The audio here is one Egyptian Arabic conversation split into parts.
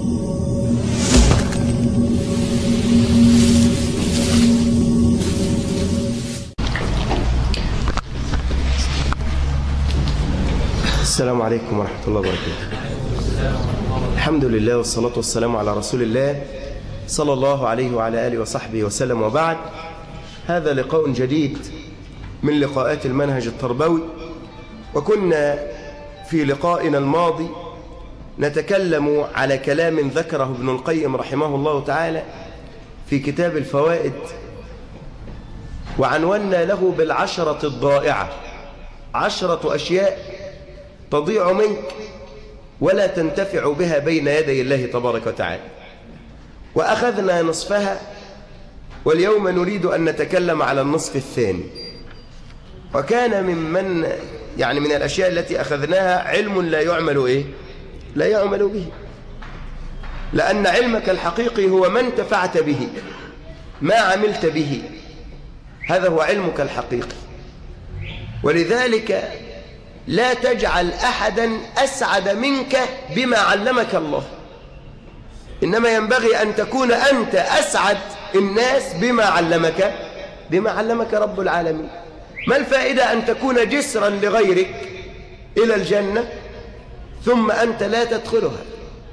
السلام عليكم ورحمة الله وبركاته الحمد لله والصلاة والسلام على رسول الله صلى الله عليه وعلى آله وصحبه وسلم وبعد هذا لقاء جديد من لقاءات المنهج التربوي وكنا في لقائنا الماضي نتكلم على كلام ذكره ابن القيم رحمه الله تعالى في كتاب الفوائد وعنونا له بالعشرة الضائعة عشرة أشياء تضيع منك ولا تنتفع بها بين يدي الله تبارك وتعالى وأخذنا نصفها واليوم نريد أن نتكلم على النصف الثاني وكان ممن يعني من الأشياء التي أخذناها علم لا يعمل إيه لا يعمل به لأن علمك الحقيقي هو ما انتفعت به ما عملت به هذا هو علمك الحقيقي ولذلك لا تجعل أحدا أسعد منك بما علمك الله إنما ينبغي أن تكون أنت أسعد الناس بما علمك بما علمك رب العالمين ما الفائدة أن تكون جسرا لغيرك إلى الجنة ثم أنت لا تدخلها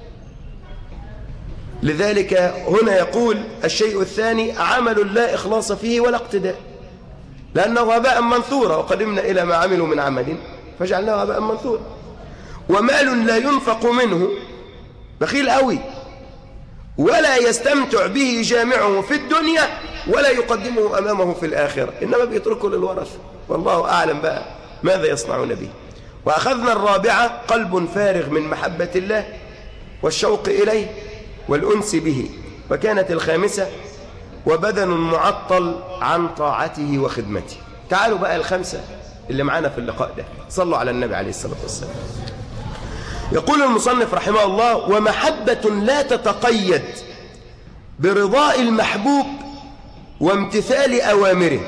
لذلك هنا يقول الشيء الثاني عمل لا إخلاص فيه ولا اقتداء لأنه هباء منثورا وقدمنا إلى ما عملوا من عمل فجعلناه هباء منثورا ومال لا ينفق منه بخيل قوي ولا يستمتع به جامعه في الدنيا ولا يقدمه أمامه في الآخرة إنما بيتركه للورثة والله أعلم بقى ماذا يصنعون به وأخذنا الرابعة قلب فارغ من محبة الله والشوق إليه والأنس به وكانت الخامسة وبدن معطل عن طاعته وخدمته تعالوا بقى الخمسة اللي معانا في اللقاء ده صلوا على النبي عليه الصلاة والسلام يقول المصنف رحمه الله ومحبة لا تتقيد برضاء المحبوب وامتثال أوامره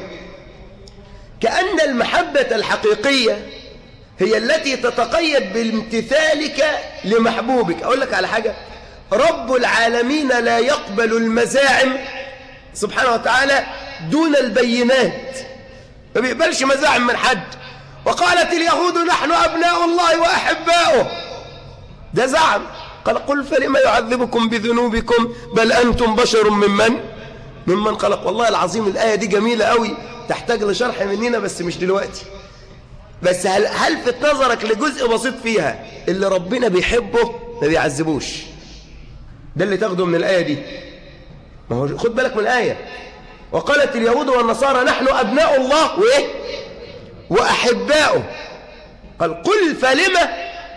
كأن المحبة الحقيقية هي التي تتقيد بامتثالك لمحبوبك أقول لك على حاجة رب العالمين لا يقبل المزاعم سبحانه وتعالى دون البينات ما بيقبلش مزاعم من حد وقالت اليهود نحن أبناء الله وأحباؤه ده زعم قال قل فلما يعذبكم بذنوبكم بل أنتم بشر ممن ممن خلق والله العظيم الآية دي جميلة قوي تحتاج لشرح مننا بس مش دلوقتي بس هل هلفت نظرك لجزء بسيط فيها اللي ربنا بيحبه ما بيعذبوش ده اللي تاخده من الآية دي ما هو خد بالك من الآية وقالت اليهود والنصارى نحن أبناء الله وإيه وأحباؤه قال قل فلما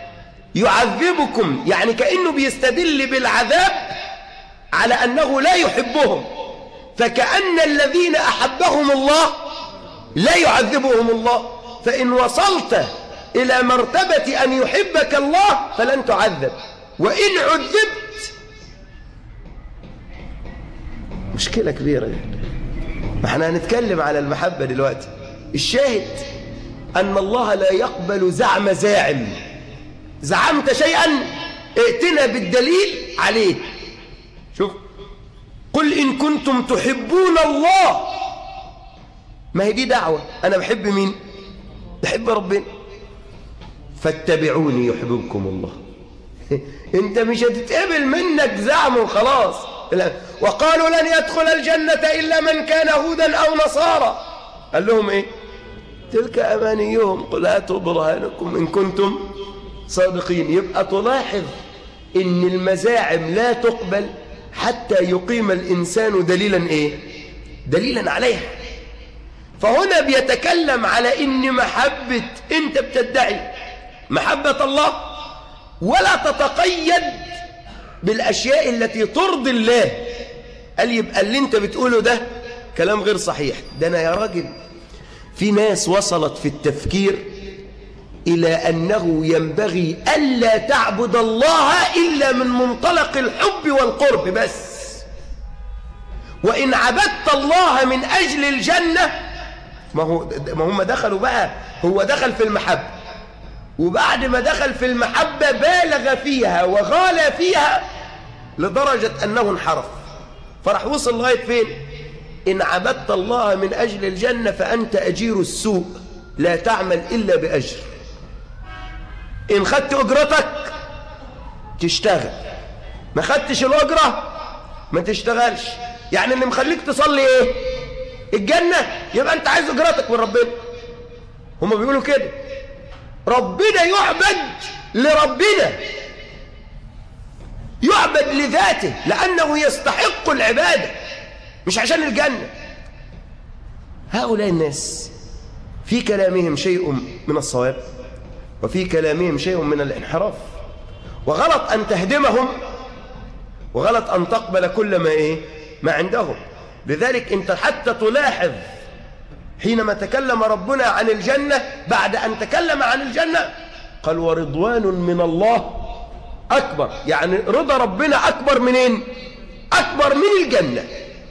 يعذبكم يعني كأنه بيستدل بالعذاب على أنه لا يحبهم فكأن الذين أحبهم الله لا يعذبهم الله فإن وصلت إلى مرتبة أن يحبك الله فلن تعذب وإن عذبت مشكلة كبيرة دي. ما احنا هنتكلم على المحبة دلوقتي الشاهد أن الله لا يقبل زعم زاعم زعمت شيئا ائتنا بالدليل عليه شوف قل إن كنتم تحبون الله ما هي دي دعوة أنا بحب مين بحب ربنا فاتبعوني يحببكم الله انت مش هتتقبل منك زعم وخلاص لا. وقالوا لن يدخل الجنة إلا من كان هودا أو نصارى قال لهم إيه تلك أمانيهم قل هاتوا برهانكم إن كنتم صادقين يبقى تلاحظ إن المزاعم لا تقبل حتى يقيم الإنسان دليلا إيه دليلا عليها فهنا بيتكلم على إن محبة أنت بتدعي محبة الله ولا تتقيد بالأشياء التي ترضي الله قال يبقى اللي انت بتقوله ده كلام غير صحيح ده أنا يا راجل في ناس وصلت في التفكير إلى أنه ينبغي ألا تعبد الله إلا من منطلق الحب والقرب بس وإن عبدت الله من أجل الجنة ما, هو ما هم دخلوا بقى هو دخل في المحبة وبعد ما دخل في المحبة بالغ فيها وغالى فيها لدرجة أنه انحرف فراح وصل لغاية فين إن عبدت الله من أجل الجنة فأنت أجير السوء لا تعمل إلا بأجر إن خدت أجرتك تشتغل ما خدتش الأجرة ما تشتغلش يعني اللي مخليك تصلي إيه الجنة يبقى أنت عايز أجرتك من ربنا هما بيقولوا كده ربنا يعبد لربنا يعبد لذاته لأنه يستحق العبادة مش عشان الجنة هؤلاء الناس في كلامهم شيء من الصواب وفي كلامهم شيء من الانحراف وغلط أن تهدمهم وغلط أن تقبل كل ما إيه ما عندهم لذلك أنت حتى تلاحظ حينما تكلم ربنا عن الجنة بعد أن تكلم عن الجنة قال ورضوان من الله أكبر يعني رضا ربنا أكبر منين أكبر من الجنة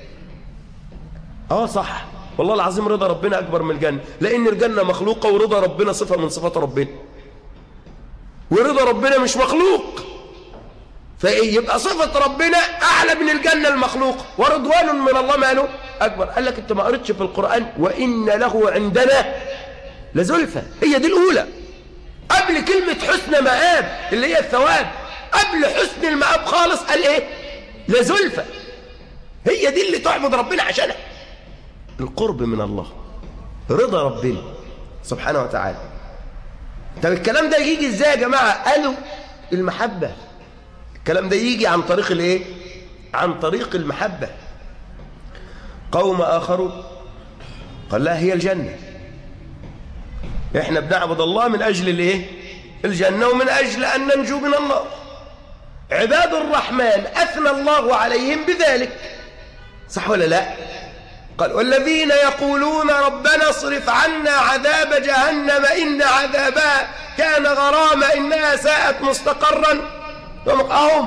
آه صح والله العظيم رضا ربنا أكبر من الجنة لأن الجنة مخلوقة ورضا ربنا صفة من صفات ربنا ورضا ربنا مش مخلوق فيبقى صفة ربنا أعلى من الجنة المخلوق ورضوان من الله ماله أكبر قال لك أنت ما قريتش في القرآن وإن له عندنا لزلفة هي دي الأولى قبل كلمة حسن مآب اللي هي الثواب قبل حسن المآب خالص قال إيه لزلفة هي دي اللي تعبد ربنا عشانها القرب من الله رضا ربنا سبحانه وتعالى طب الكلام ده يجي ازاي يا جماعة قالوا المحبة الكلام ده يجي عن طريق الايه عن طريق المحبة قوم آخرون قال لا هي الجنة احنا بنعبد الله من أجل الايه الجنة ومن أجل أن ننجو من النار عباد الرحمن أثنى الله عليهم بذلك صح ولا لا قال والذين يقولون ربنا اصرف عنا عذاب جهنم إن عذابها كان غراما إنها ساءت مستقرا ومقاهم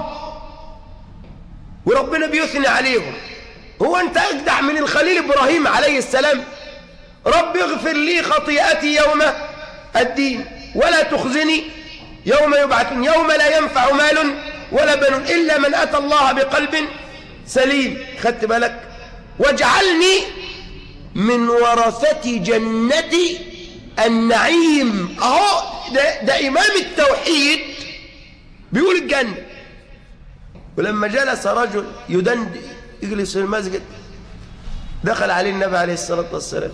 وربنا بيثني عليهم هو أنت أجدع من الخليل إبراهيم عليه السلام رب اغفر لي خطيئتي يوم الدين ولا تخزني يوم يبعثون يوم لا ينفع مال ولا بنون إلا من أتى الله بقلب سليم خدت بالك واجعلني من ورثة جنة النعيم اهو ده, ده إمام التوحيد بيقول الجنة ولما جلس رجل يدند يجلس في المسجد دخل عليه النبي عليه الصلاة والسلام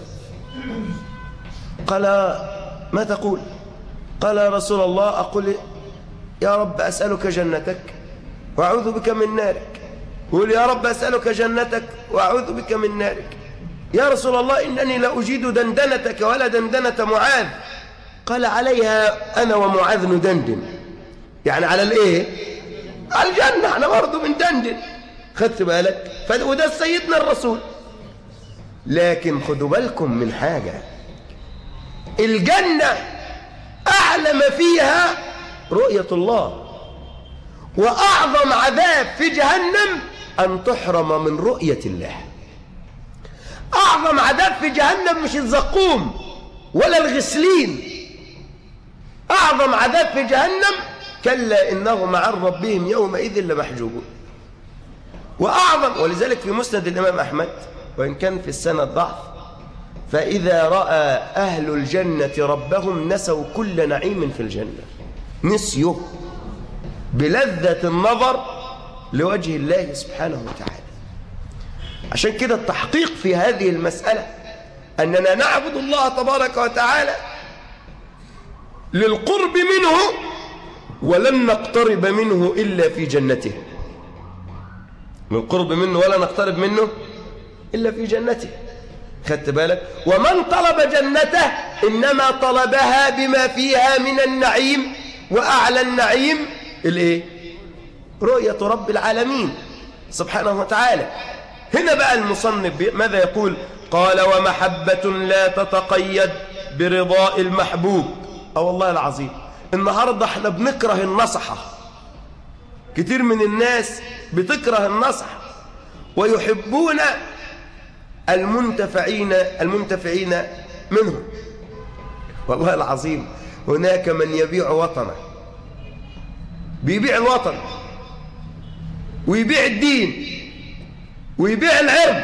قال ما تقول قال يا رسول الله أقول يا رب أسألك جنتك وأعوذ بك من نارك قول يا رب أسألك جنتك وأعوذ بك من نارك يا رسول الله إنني لا أجيد دندنتك ولا دندنة معاذ قال عليها أنا ومعاذ ندندن يعني على الإيه على الجنة أنا برضه بندندن خدت بالك وده سيدنا الرسول لكن خدوا بالكم من حاجة الجنة أعلى ما فيها رؤية الله وأعظم عذاب في جهنم أن تحرم من رؤية الله أعظم عذاب في جهنم مش الزقوم ولا الغسلين أعظم عذاب في جهنم كلا إنهم عن ربهم يومئذ لمحجوبون وأعظم ولذلك في مسند الإمام أحمد وإن كان في السنة ضعف فإذا رأى أهل الجنة ربهم نسوا كل نعيم في الجنة نسيوا بلذة النظر لوجه الله سبحانه وتعالى عشان كده التحقيق في هذه المسألة أننا نعبد الله تبارك وتعالى للقرب منه ولن نقترب منه إلا في جنته للقرب منه ولا نقترب منه إلا في جنته خدت بالك ومن طلب جنته إنما طلبها بما فيها من النعيم وأعلى النعيم الإيه رؤية رب العالمين سبحانه وتعالى هنا بقى المصنف ماذا يقول قال ومحبة لا تتقيد برضاء المحبوب أو والله العظيم النهاردة احنا بنكره النصحة كتير من الناس بتكره النصح ويحبون المنتفعين المنتفعين منهم والله العظيم هناك من يبيع وطنه بيبيع الوطن ويبيع الدين ويبيع العرض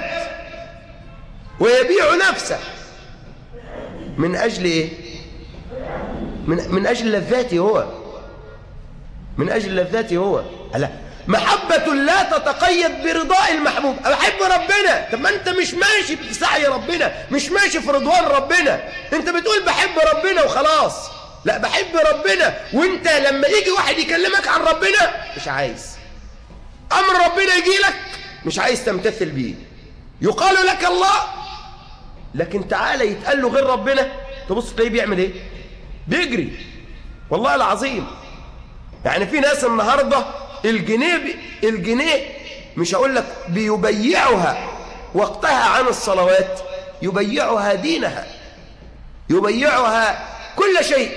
ويبيع نفسه من أجل إيه؟ من, من أجل لذاته هو من أجل لذاته هو لا محبة لا تتقيد برضاء المحبوب أحب ربنا طب ما أنت مش ماشي في سعي ربنا مش ماشي في رضوان ربنا أنت بتقول بحب ربنا وخلاص لا بحب ربنا وأنت لما يجي واحد يكلمك عن ربنا مش عايز أمر ربنا يجي لك مش عايز تمتثل بيه يقال لك الله لكن تعالى يتقال له غير ربنا تبص تلاقيه بيعمل ايه بيجري والله العظيم يعني في ناس النهارده الجنيه بي الجنيه مش هقول لك بيبيعها وقتها عن الصلوات يبيعها دينها يبيعها كل شيء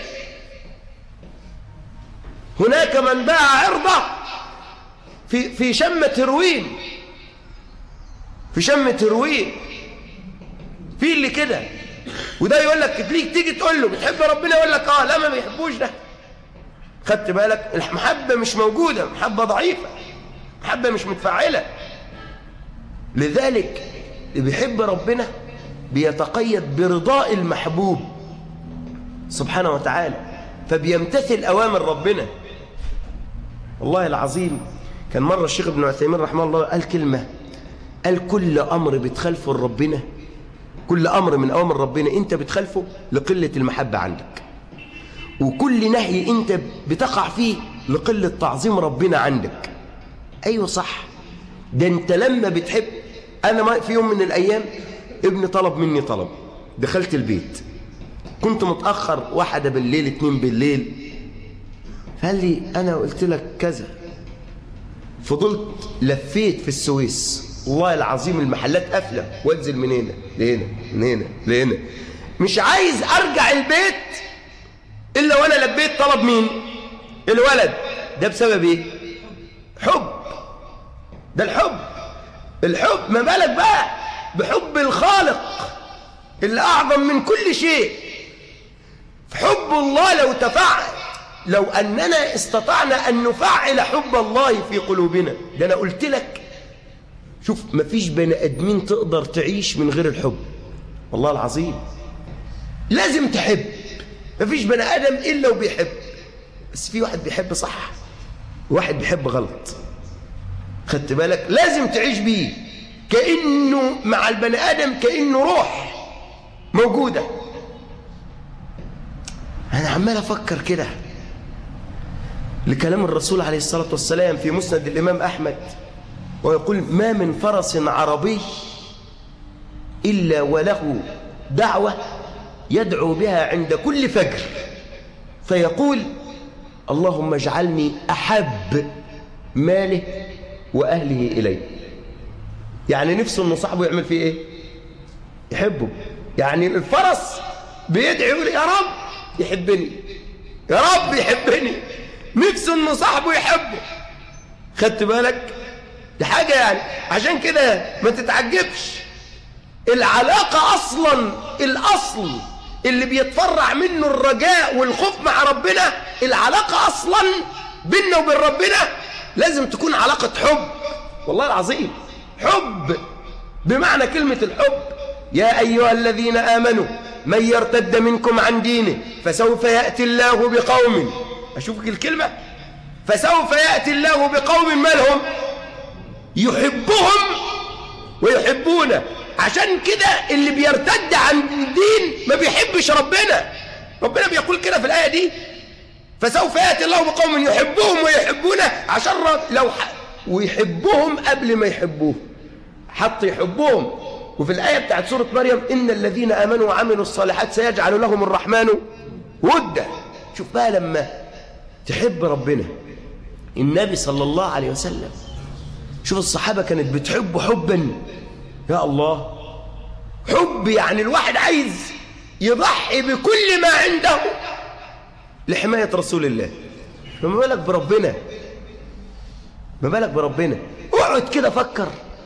هناك من باع عرضه في في شمة هروين في شمة هروين في اللي كده وده يقول لك تليك تيجي تقول له بتحب ربنا يقول لك اه لا ما بيحبوش ده خدت بالك المحبة مش موجودة محبة ضعيفة محبة مش متفعلة لذلك اللي بيحب ربنا بيتقيد برضاء المحبوب سبحانه وتعالى فبيمتثل أوامر ربنا والله العظيم كان مرة الشيخ ابن عثيمين رحمه الله قال كلمة قال كل أمر بتخالفه ربنا كل أمر من أوامر ربنا أنت بتخالفه لقلة المحبة عندك وكل نهي أنت بتقع فيه لقلة تعظيم ربنا عندك أيوة صح ده أنت لما بتحب أنا ما في يوم من الأيام ابني طلب مني طلب دخلت البيت كنت متأخر واحدة بالليل اتنين بالليل فقال لي أنا قلت لك كذا فضلت لفيت في السويس والله العظيم المحلات قافله وانزل من هنا لهنا من هنا لهنا مش عايز ارجع البيت الا وانا لبيت طلب مين الولد ده بسبب ايه حب ده الحب الحب ما بالك بقى بحب الخالق اللي اعظم من كل شيء حب الله لو تفعل لو اننا استطعنا ان نفعل حب الله في قلوبنا ده انا قلت لك شوف مفيش بني ادمين تقدر تعيش من غير الحب والله العظيم لازم تحب مفيش بني ادم الا وبيحب بس في واحد بيحب صح وواحد بيحب غلط خدت بالك لازم تعيش بيه كانه مع البني ادم كانه روح موجوده انا عمال افكر كده لكلام الرسول عليه الصلاه والسلام في مسند الامام احمد ويقول ما من فرس عربي إلا وله دعوة يدعو بها عند كل فجر فيقول اللهم اجعلني أحب ماله وأهله إليه يعني نفسه أنه صاحبه يعمل فيه إيه يحبه يعني الفرس بيدعي يقول يا رب يحبني يا رب يحبني نفسه أنه صاحبه يحبه خدت بالك دي حاجة يعني عشان كده ما تتعجبش العلاقة أصلا الأصل اللي بيتفرع منه الرجاء والخوف مع ربنا العلاقة أصلا بيننا وبين ربنا لازم تكون علاقة حب والله العظيم حب بمعنى كلمة الحب يا أيها الذين آمنوا من يرتد منكم عن دينه فسوف يأتي الله بقوم أشوفك الكلمة فسوف يأتي الله بقوم ما لهم يحبهم ويحبونه عشان كده اللي بيرتد عن الدين ما بيحبش ربنا ربنا بيقول كده في الآية دي فسوف يأتي الله بقوم يحبهم ويحبونه عشان لو ح... ويحبهم قبل ما يحبوه حط يحبهم وفي الآية بتاعت سورة مريم إن الذين آمنوا وعملوا الصالحات سيجعل لهم الرحمن ودا شوف بقى لما تحب ربنا النبي صلى الله عليه وسلم شوف الصحابة كانت بتحبه حبا يا الله حب يعني الواحد عايز يضحي بكل ما عنده لحماية رسول الله فما بالك بربنا ما بالك بربنا اقعد كده فكر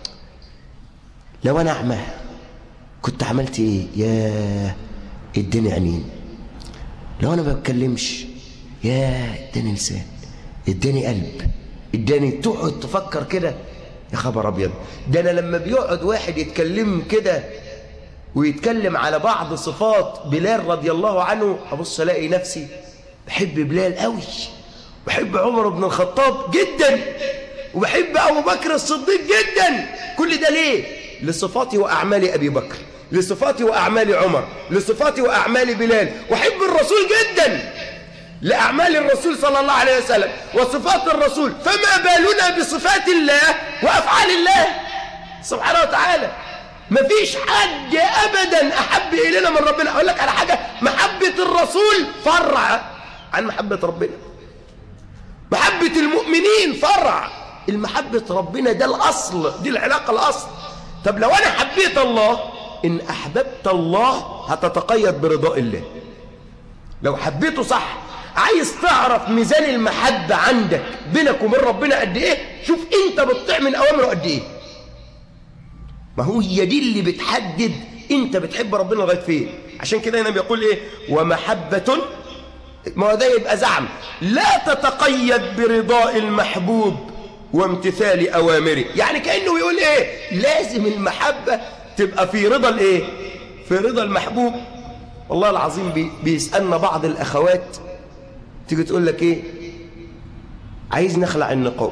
لو انا اعمى كنت عملت ايه يا اداني عينين لو انا ما بتكلمش يا اداني لسان اداني قلب اداني تقعد تفكر كده يا خبر ابيض ده انا لما بيقعد واحد يتكلم كده ويتكلم على بعض صفات بلال رضي الله عنه ابص الاقي نفسي بحب بلال قوي بحب عمر بن الخطاب جدا وبحب ابو بكر الصديق جدا كل ده ليه لصفات واعمال ابي بكر لصفات واعمال عمر لصفات واعمال بلال واحب الرسول جدا لأعمال الرسول صلى الله عليه وسلم وصفات الرسول فما بالنا بصفات الله وأفعال الله سبحانه وتعالى ما فيش حد أبدا أحب إلينا من ربنا أقول لك على حاجة محبة الرسول فرع عن محبة ربنا محبة المؤمنين فرع المحبة ربنا ده الأصل دي العلاقة الأصل طب لو أنا حبيت الله إن أحببت الله هتتقيد برضاء الله لو حبيته صح عايز تعرف ميزان المحبة عندك بينك وبين ربنا قد ايه شوف انت بتطيع من اوامره قد ايه ما هو هي دي اللي بتحدد انت بتحب ربنا لغايه فين عشان كده هنا بيقول ايه ومحبة ما هو ده يبقى زعم لا تتقيد برضاء المحبوب وامتثال اوامره يعني كانه بيقول ايه لازم المحبة تبقى في رضا الايه في رضا المحبوب والله العظيم بي بيسألنا بعض الأخوات تيجي تقول لك ايه عايز نخلع النقاب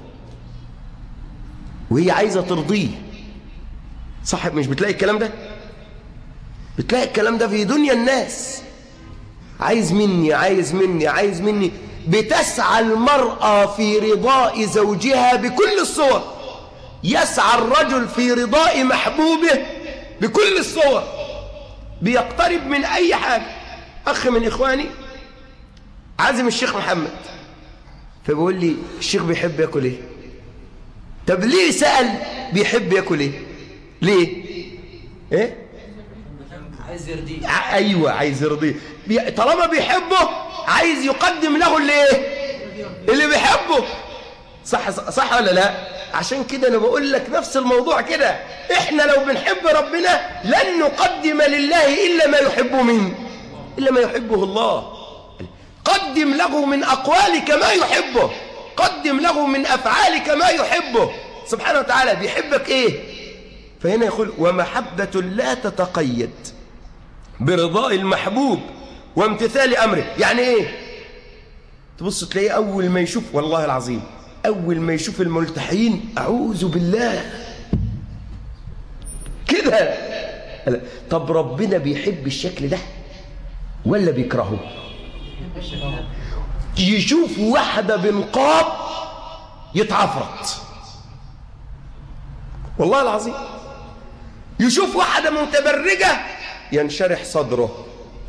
وهي عايزة ترضيه صح مش بتلاقي الكلام ده بتلاقي الكلام ده في دنيا الناس عايز مني عايز مني عايز مني بتسعى المرأة في رضاء زوجها بكل الصور يسعى الرجل في رضاء محبوبه بكل الصور بيقترب من أي حاجة أخ من إخواني عازم الشيخ محمد فبيقول لي الشيخ بيحب ياكل ايه طب ليه سأل بيحب ياكل ايه ليه ايه عايز يرضيه ع- ايوه عايز يرضيه بي... طالما بيحبه عايز يقدم له اللي ايه اللي بيحبه صح صح ولا لا عشان كده انا بقول لك نفس الموضوع كده احنا لو بنحب ربنا لن نقدم لله الا ما يحبه منه الا ما يحبه الله قدم له من اقوالك ما يحبه قدم له من افعالك ما يحبه سبحانه وتعالى بيحبك ايه فهنا يقول ومحبه لا تتقيد برضاء المحبوب وامتثال امره يعني ايه تبص تلاقيه اول ما يشوف والله العظيم اول ما يشوف الملتحين اعوذ بالله كده لا. طب ربنا بيحب الشكل ده ولا بيكرهه يشوف واحدة بنقاب يتعفرت والله العظيم يشوف واحدة متبرجة ينشرح صدره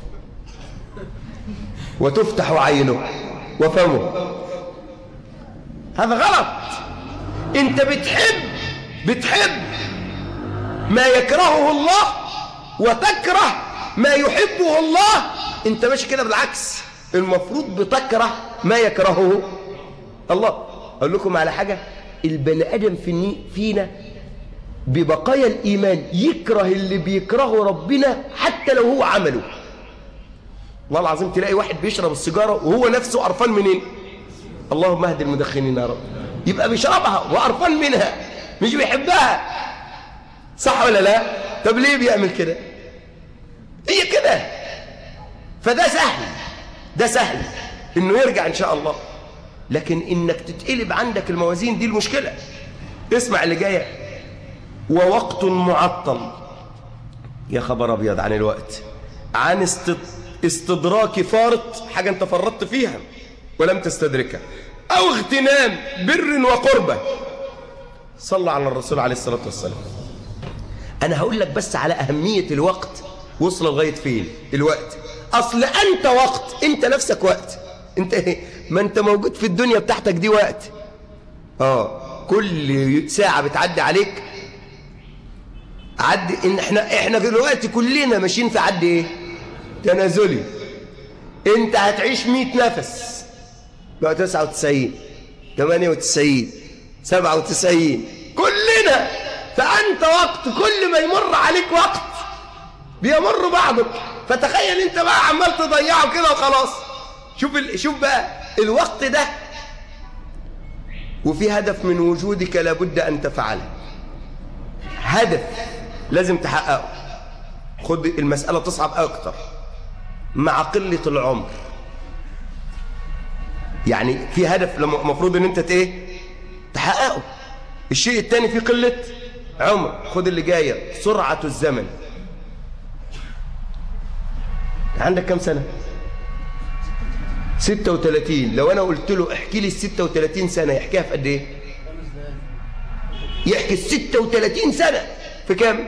وتفتح عينه وفمه هذا غلط انت بتحب بتحب ما يكرهه الله وتكره ما يحبه الله انت ماشي كده بالعكس المفروض بتكره ما يكرهه الله اقول لكم على حاجه البني ادم في فينا ببقايا الايمان يكره اللي بيكرهه ربنا حتى لو هو عمله والله العظيم تلاقي واحد بيشرب السيجاره وهو نفسه قرفان منين اللهم اهد المدخنين يا رب يبقى بيشربها وقرفان منها مش بيحبها صح ولا لا طب ليه بيعمل كده هي كده فده سهل ده سهل انه يرجع ان شاء الله لكن انك تتقلب عندك الموازين دي المشكله اسمع اللي جايه ووقت معطل يا خبر ابيض عن الوقت عن است... استدراك فارط حاجه انت فرطت فيها ولم تستدركها او اغتنام بر وقربه صلى على الرسول عليه الصلاه والسلام انا هقول لك بس على اهميه الوقت وصل لغايه فين الوقت اصل انت وقت انت نفسك وقت انت ايه ما انت موجود في الدنيا بتاعتك دي وقت اه كل ساعه بتعدي عليك عد ان احنا احنا دلوقتي كلنا ماشيين في عد ايه تنازلي انت هتعيش 100 نفس بقى 99 98 97 كلنا فانت وقت كل ما يمر عليك وقت بيمر بعضك فتخيل انت بقى عمال تضيعه كده وخلاص شوف ال... شوف بقى الوقت ده وفي هدف من وجودك لابد أن تفعله هدف لازم تحققه خد المسألة تصعب أكتر مع قلة العمر يعني في هدف المفروض ان انت ايه تحققه الشيء الثاني في قلة عمر خد اللي جاية سرعة الزمن عندك كم سنة 36 لو انا قلت له احكي لي ال 36 سنة يحكيها في قد ايه يحكي ال 36 سنة في كام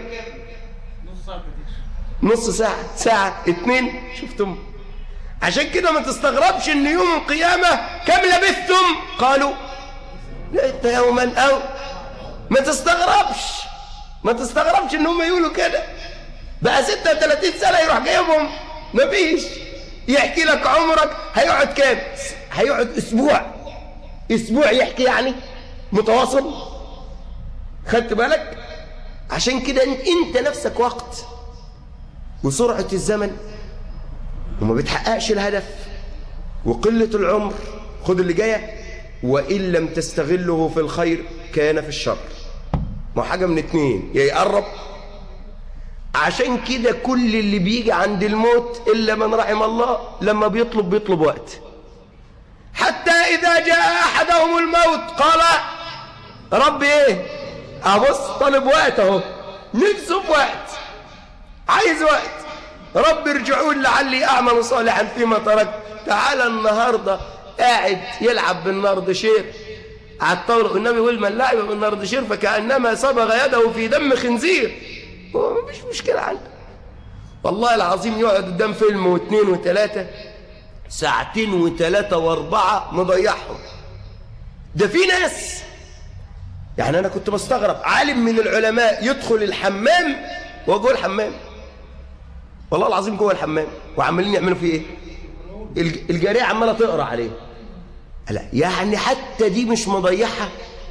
نص ساعة ساعة اتنين شفتم عشان كده ما تستغربش ان يوم القيامة كم لبثتم قالوا لقيت يوما او ما تستغربش ما تستغربش ان هم يقولوا كده بقى 36 سنة يروح جايبهم مفيش يحكي لك عمرك هيقعد كام هيقعد اسبوع اسبوع يحكي يعني متواصل خدت بالك عشان كده انت نفسك وقت وسرعة الزمن وما بتحققش الهدف وقلة العمر خد اللي جاية وإن لم تستغله في الخير كان في الشر ما حاجة من اتنين يا يقرب عشان كده كل اللي بيجي عند الموت إلا من رحم الله لما بيطلب بيطلب وقت حتى إذا جاء أحدهم الموت قال رب إيه أبص طالب وقت أهو نفسه في وقت عايز وقت رب ارجعون لعلي أعمل صالحا فيما تركت تعالى النهاردة قاعد يلعب بالنردشير على الطاولة والنبي يقول من لعب بالنردشير فكأنما صبغ يده في دم خنزير هو مفيش مشكلة عنده والله العظيم يقعد قدام فيلم واثنين وثلاثة ساعتين وثلاثة واربعة مضيعهم ده في ناس يعني أنا كنت بستغرب عالم من العلماء يدخل الحمام وجوه الحمام والله العظيم جوه الحمام وعمالين يعملوا فيه ايه الجاريه عماله تقرا عليه لا يعني حتى دي مش مضيعها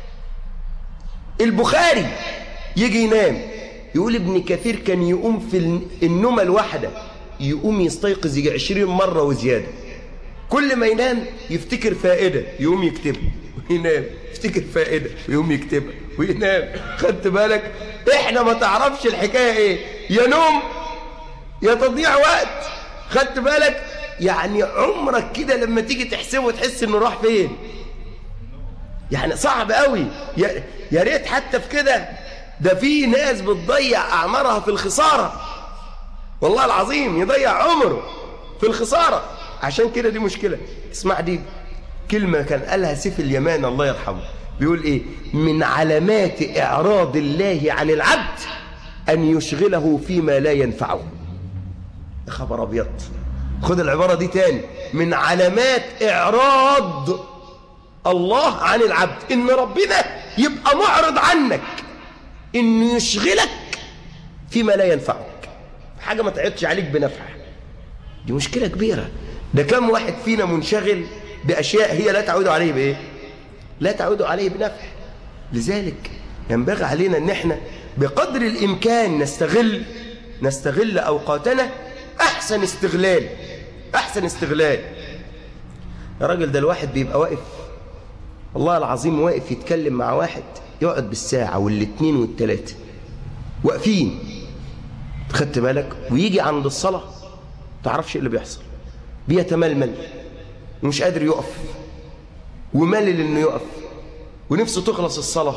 البخاري يجي ينام يقول ابن كثير كان يقوم في النومه الواحده يقوم يستيقظ يجي 20 مره وزياده كل ما ينام يفتكر فائده يقوم يكتبها وينام يفتكر فائده ويقوم يكتبها وينام خدت بالك احنا ما تعرفش الحكايه ايه يا نوم يا تضييع وقت خدت بالك يعني عمرك كده لما تيجي تحسبه تحس انه راح فين يعني صعب قوي يا, يا ريت حتى في كده ده في ناس بتضيع اعمارها في الخساره والله العظيم يضيع عمره في الخساره عشان كده دي مشكله اسمع دي كلمه كان قالها سيف اليمان الله يرحمه بيقول ايه من علامات اعراض الله عن العبد ان يشغله فيما لا ينفعه يا خبر ابيض خد العبارة دي تاني من علامات إعراض الله عن العبد إن ربنا يبقى معرض عنك إنه يشغلك فيما لا ينفعك حاجة ما تعدش عليك بنفع دي مشكلة كبيرة ده كم واحد فينا منشغل بأشياء هي لا تعود عليه بإيه لا تعود عليه بنفع لذلك ينبغي علينا أن احنا بقدر الإمكان نستغل نستغل أوقاتنا أحسن استغلال أحسن استغلال يا راجل ده الواحد بيبقى واقف والله العظيم واقف يتكلم مع واحد يقعد بالساعة والاتنين والتلاتة واقفين خدت بالك ويجي عند الصلاة تعرفش ايه اللي بيحصل بيتململ ومش قادر يقف وملل انه يقف ونفسه تخلص الصلاة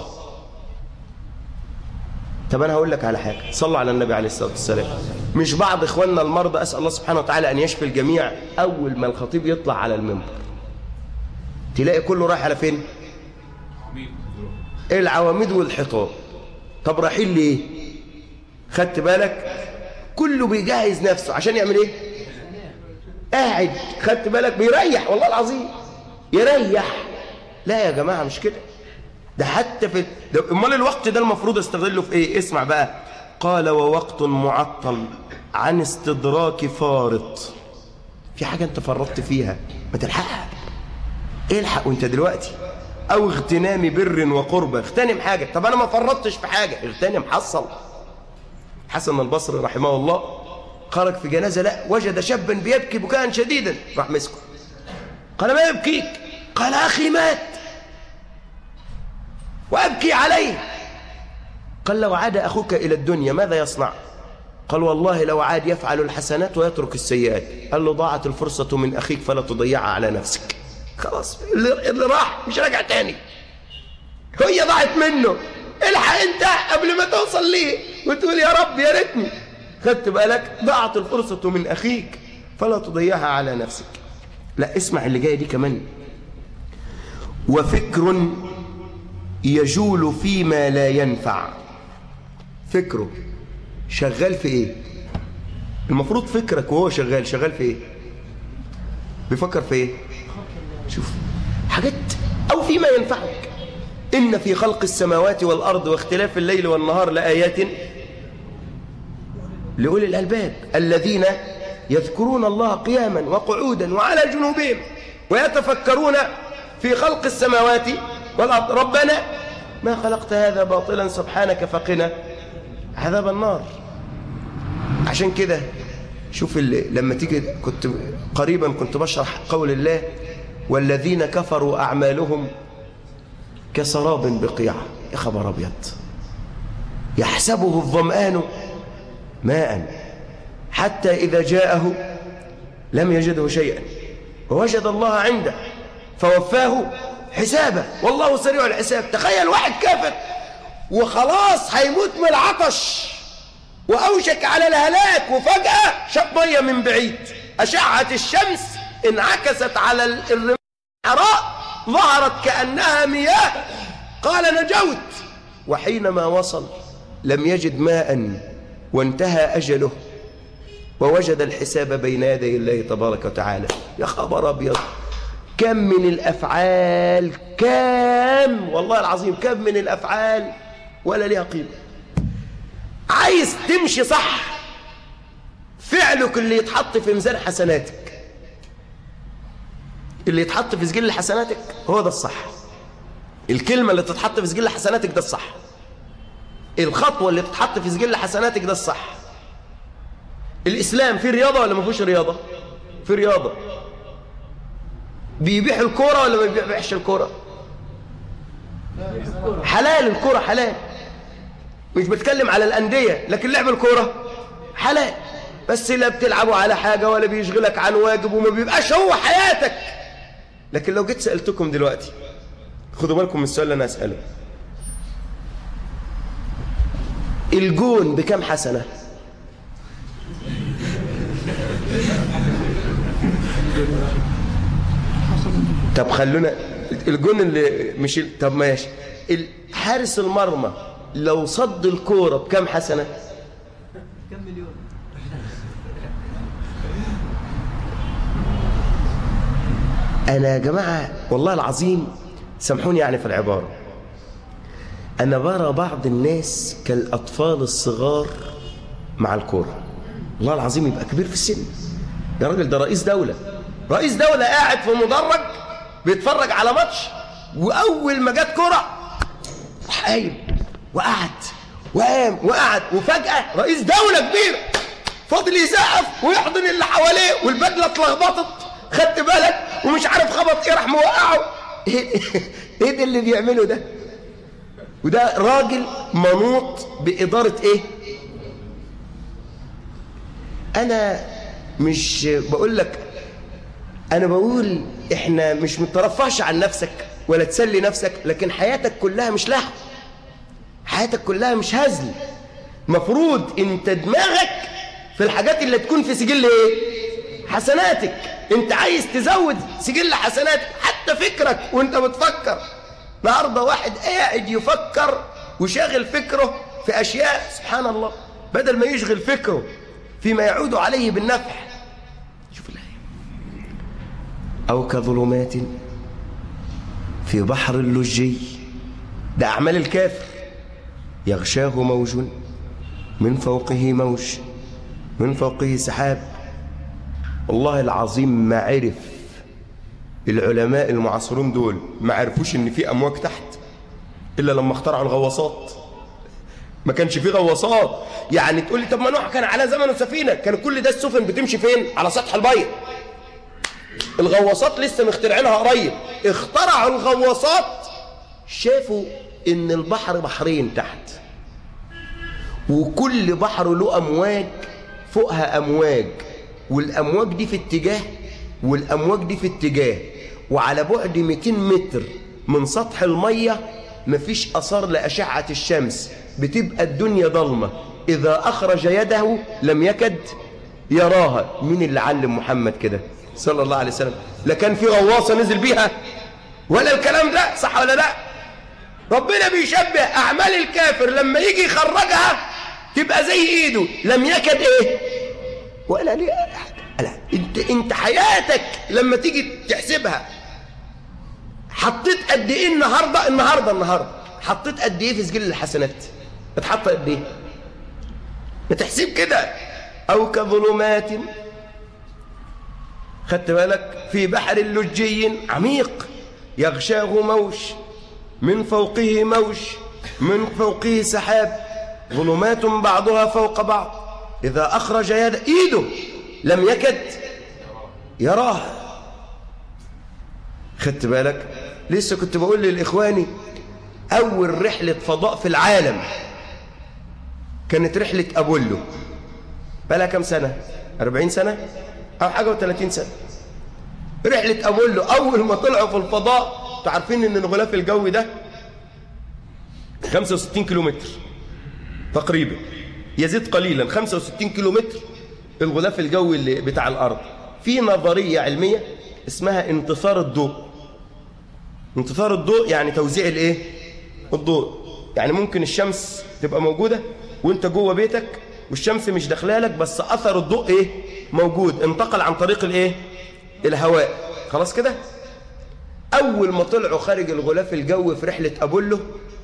طب انا هقول لك على حاجة صلوا على النبي عليه الصلاة والسلام مش بعض اخواننا المرضى اسأل الله سبحانه وتعالى ان يشفي الجميع اول ما الخطيب يطلع على المنبر تلاقي كله رايح على فين العواميد والحيطان طب رايحين ليه خدت بالك كله بيجهز نفسه عشان يعمل ايه قاعد خدت بالك بيريح والله العظيم يريح لا يا جماعة مش كده ده حتى في ده امال الوقت ده المفروض استغله في ايه اسمع بقى قال ووقت معطل عن استدراك فارط في حاجة انت فرطت فيها ما تلحقها الحق وانت دلوقتي او اغتنام بر وقربة اغتنم حاجة طب انا ما فرطتش في حاجة اغتنم حصل حسن البصري رحمه الله خرج في جنازة لا وجد شابا بيبكي بكاء شديدا راح مسكه قال ما يبكيك قال أخي مات وأبكي عليه قال لو عاد أخوك إلى الدنيا ماذا يصنع قال والله لو عاد يفعل الحسنات ويترك السيئات قال له ضاعت الفرصة من أخيك فلا تضيعها على نفسك خلاص اللي, اللي راح مش راجع تاني هي ضاعت منه الحق انت قبل ما توصل ليه وتقول يا رب يا ريتني خدت بالك ضاعت الفرصة من أخيك فلا تضيعها على نفسك لا اسمع اللي جاي دي كمان وفكر يجول فيما لا ينفع فكره شغال في ايه المفروض فكرك وهو شغال شغال في ايه بيفكر في ايه شوف حاجات او فيما ينفعك ان في خلق السماوات والارض واختلاف الليل والنهار لايات لاولي الالباب الذين يذكرون الله قياما وقعودا وعلى جنوبهم ويتفكرون في خلق السماوات والارض ربنا ما خلقت هذا باطلا سبحانك فقنا عذاب النار عشان كده شوف اللي لما تيجي كنت قريبا كنت بشرح قول الله والذين كفروا أعمالهم كسراب بقيع يا خبر أبيض يحسبه الظمآن ماء حتى إذا جاءه لم يجده شيئا ووجد الله عنده فوفاه حسابه والله سريع الحساب تخيل واحد كافر وخلاص هيموت من العطش وأوشك على الهلاك وفجأة شاف مية من بعيد أشعة الشمس انعكست على الرماء ظهرت كأنها مياه قال نجوت وحينما وصل لم يجد ماء وانتهى أجله ووجد الحساب بين يدي الله تبارك وتعالى يا خبر أبيض كم من الأفعال كم والله العظيم كم من الأفعال ولا ليها قيمة عايز تمشي صح فعلك اللي يتحط في ميزان حسناتك اللي يتحط في سجل حسناتك هو ده الصح الكلمة اللي تتحط في سجل حسناتك ده الصح الخطوة اللي تتحط في سجل حسناتك ده الصح الإسلام فيه رياضة ولا ما فيهوش رياضة في رياضة بيبيح الكورة ولا ما بيبيحش الكورة حلال الكورة حلال مش بتكلم على الأندية لكن لعب الكورة حلال بس لا بتلعبوا على حاجة ولا بيشغلك عن واجب وما بيبقاش هو حياتك لكن لو جيت سألتكم دلوقتي خدوا بالكم من السؤال اللي أنا أسأله الجون بكم حسنة طب خلونا الجون اللي مش طب ماشي حارس المرمى لو صد الكورة بكم حسنة كم مليون أنا يا جماعة والله العظيم سامحوني يعني في العبارة أنا برى بعض الناس كالأطفال الصغار مع الكورة والله العظيم يبقى كبير في السن يا راجل ده رئيس دولة رئيس دولة قاعد في مدرج بيتفرج على ماتش وأول ما جت كرة راح قايم وقعد وقام وقعد وفجأة رئيس دولة كبيرة فاضل يسقف ويحضن اللي حواليه والبدلة اتلخبطت خدت بالك ومش عارف خبط ايه راح موقعه ايه ايه ده اللي بيعمله ده وده راجل منوط بإدارة ايه انا مش بقول لك انا بقول احنا مش مترفعش عن نفسك ولا تسلي نفسك لكن حياتك كلها مش لهو حياتك كلها مش هزل مفروض انت دماغك في الحاجات اللي تكون في سجل ايه حسناتك انت عايز تزود سجل حسناتك حتى فكرك وانت بتفكر النهارده واحد قاعد يفكر وشاغل فكره في اشياء سبحان الله بدل ما يشغل فكره فيما يعود عليه بالنفع شوف الايه او كظلمات في بحر اللجي ده اعمال الكافر يغشاه موج من فوقه موج من فوقه سحاب والله العظيم ما عرف العلماء المعاصرون دول ما عرفوش ان في امواج تحت الا لما اخترعوا الغواصات ما كانش في غواصات يعني تقول لي طب ما نوح كان على زمنه سفينه كان كل ده السفن بتمشي فين على سطح الميه الغواصات لسه مخترعينها قريب اخترعوا الغواصات شافوا ان البحر بحرين تحت وكل بحر له امواج فوقها امواج والامواج دي في اتجاه والامواج دي في اتجاه وعلى بعد 200 متر من سطح الميه مفيش اثار لاشعه الشمس بتبقى الدنيا ضلمه اذا اخرج يده لم يكد يراها مين اللي علم محمد كده صلى الله عليه وسلم لا كان في غواصه نزل بيها ولا الكلام ده صح ولا لا ربنا بيشبه اعمال الكافر لما يجي يخرجها تبقى زي ايده لم يكد ايه ولا ليه لا انت انت حياتك لما تيجي تحسبها حطيت قد ايه النهارده النهارده النهارده حطيت قد ايه في سجل الحسنات اتحط قد ايه ما تحسب كده او كظلمات خدت بالك في بحر لجي عميق يغشاه موج من فوقه موج من فوقه سحاب ظلمات بعضها فوق بعض إذا أخرج يد إيده لم يكد يراها خدت بالك لسه كنت بقول للإخواني أول رحلة فضاء في العالم كانت رحلة أبولو بقى كم سنة 40 سنة أو حاجة و30 سنة رحلة أبولو أول ما طلعوا في الفضاء تعرفين إن الغلاف الجوي ده 65 كيلومتر تقريبا يزيد قليلا 65 كيلومتر الغلاف الجوي اللي بتاع الأرض في نظرية علمية اسمها انتصار الضوء انتصار الضوء يعني توزيع الايه الضوء يعني ممكن الشمس تبقى موجودة وانت جوه بيتك والشمس مش داخلالك بس اثر الضوء ايه موجود انتقل عن طريق الايه الهواء خلاص كده اول ما طلعوا خارج الغلاف الجوي في رحلة ابولو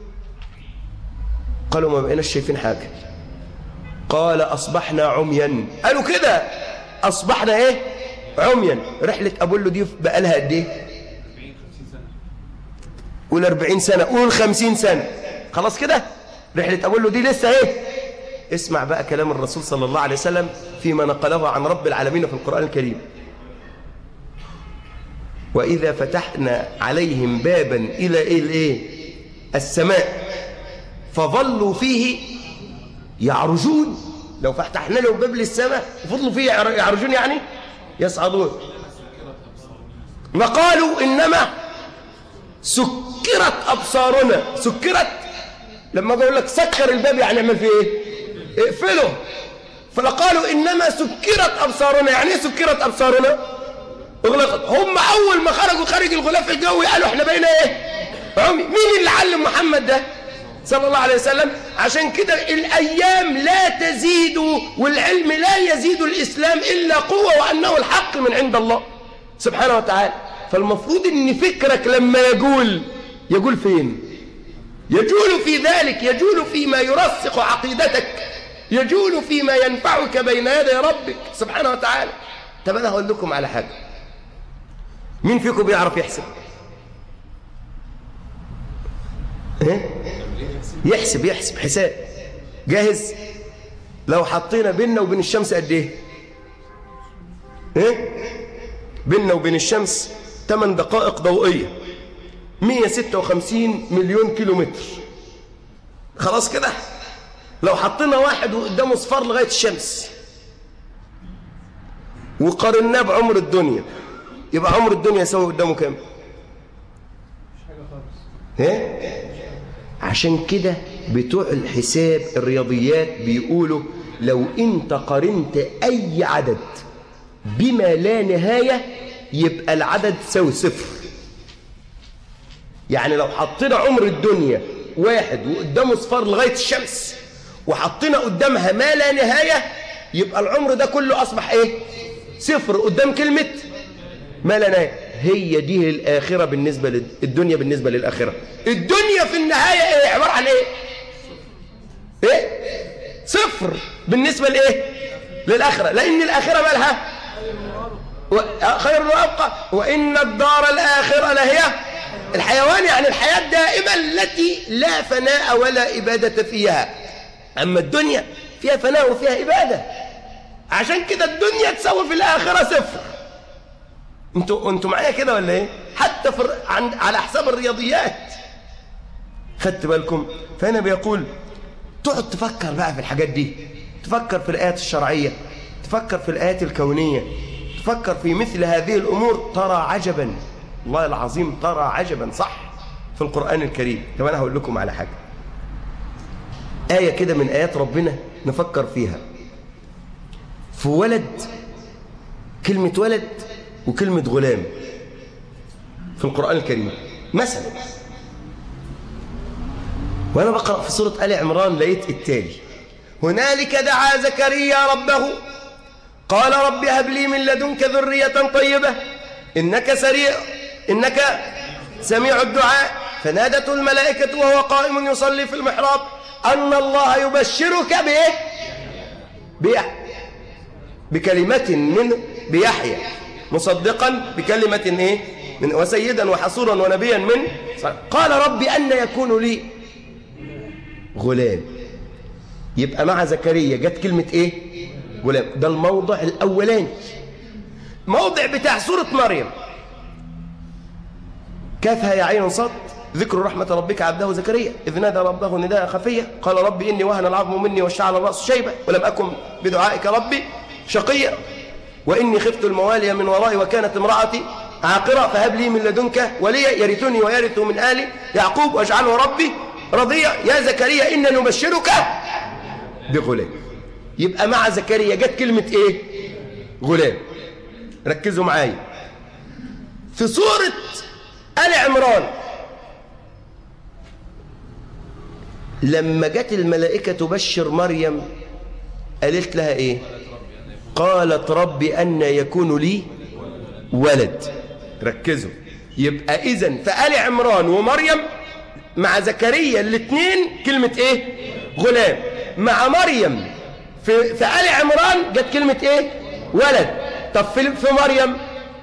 قالوا ما بقيناش شايفين حاجة قال اصبحنا عميا قالوا كده اصبحنا ايه عميا رحلة ابولو دي بقى لها قد ايه قول 40 سنة قول 50 سنة خلاص كده رحلة أبولو دي لسه ايه اسمع بقى كلام الرسول صلى الله عليه وسلم فيما نقله عن رب العالمين في القرآن الكريم وإذا فتحنا عليهم بابا إلى إيه الإيه السماء فظلوا فيه يعرجون لو فتحنا لهم باب للسماء فضلوا فيه يعرجون يعني يصعدون وقالوا إنما سكرت أبصارنا سكرت لما أقول لك سكر الباب يعني اعمل فيه إيه اقفله فلقالوا إنما سكرت أبصارنا يعني إيه سكرت أبصارنا اغلقت هم أول ما خرجوا خارج الغلاف الجوي قالوا إحنا بقينا إيه عمي مين اللي علم محمد ده صلى الله عليه وسلم عشان كده الأيام لا تزيد والعلم لا يزيد الإسلام إلا قوة وأنه الحق من عند الله سبحانه وتعالى فالمفروض ان فكرك لما يجول يجول فين يجول في ذلك يجول فيما يرسخ عقيدتك يجول فيما ينفعك بين يدي ربك سبحانه وتعالى طب انا هقول لكم على حاجه مين فيكم بيعرف يحسب إيه؟ يحسب يحسب حساب جاهز لو حطينا بيننا وبين الشمس قد ايه ايه بيننا وبين الشمس 8 دقائق ضوئية 156 مليون كيلومتر خلاص كده لو حطينا واحد وقدامه صفار لغاية الشمس وقارناه بعمر الدنيا يبقى عمر الدنيا يساوي قدامه كام ايه عشان كده بتوع الحساب الرياضيات بيقولوا لو انت قارنت اي عدد بما لا نهايه يبقى العدد تساوي صفر يعني لو حطينا عمر الدنيا واحد وقدامه صفار لغاية الشمس وحطينا قدامها ما لا نهاية يبقى العمر ده كله أصبح إيه صفر قدام كلمة ما لا نهاية هي دي الآخرة بالنسبة للدنيا بالنسبة للآخرة الدنيا في النهاية إيه عبارة عن إيه إيه صفر بالنسبة لإيه للآخرة لأن الآخرة مالها خير وأبقى وإن الدار الآخرة لهي الحيوان يعني الحياة الدائمة التي لا فناء ولا إبادة فيها أما الدنيا فيها فناء وفيها إبادة عشان كده الدنيا تساوي في الآخرة صفر انتوا انتوا معايا كده ولا ايه حتى في عند على حساب الرياضيات خدت بالكم فهنا بيقول تقعد تفكر بقى في الحاجات دي تفكر في الآيات الشرعية تفكر في الآيات الكونية تفكر في مثل هذه الأمور ترى عجبا والله العظيم ترى عجبا صح في القرآن الكريم طب أنا هقول لكم على حاجة آية كده من آيات ربنا نفكر فيها في ولد كلمة ولد وكلمة غلام في القرآن الكريم مثلا وأنا بقرأ في سورة آل عمران لقيت التالي هنالك دعا زكريا ربه قال رب هب لي من لدنك ذرية طيبة إنك سريع إنك سميع الدعاء فنادته الملائكة وهو قائم يصلي في المحراب أن الله يبشرك بإيه؟ بيحيى بكلمة من بيحيى مصدقا بكلمة إيه؟ من وسيدا وحصورا ونبيا من قال رب أن يكون لي غلام يبقى مع زكريا جت كلمة إيه؟ غلام ده الموضع الأولاني موضع بتاع سورة مريم كافها يا عين صد ذكر رحمة ربك عبده زكريا إذ نادى ربه نداء خفية قال رب إني وهن العظم مني واشتعل الرأس شيبة ولم أكن بدعائك ربي شقيا وإني خفت الموالي من ورائي وكانت امرأتي عاقرة فهب لي من لدنك وليا يرثني ويرث من آل يعقوب واجعله ربي رضيا يا زكريا إنا نبشرك بغلام يبقى مع زكريا جت كلمة إيه غلام ركزوا معايا في سورة آل عمران لما جت الملائكة تبشر مريم قالت لها إيه قالت رب أن يكون لي ولد ركزوا يبقى إذن في آل عمران ومريم مع زكريا الاثنين كلمة إيه غلام مع مريم في, في آل عمران جت كلمة إيه ولد طب في, في مريم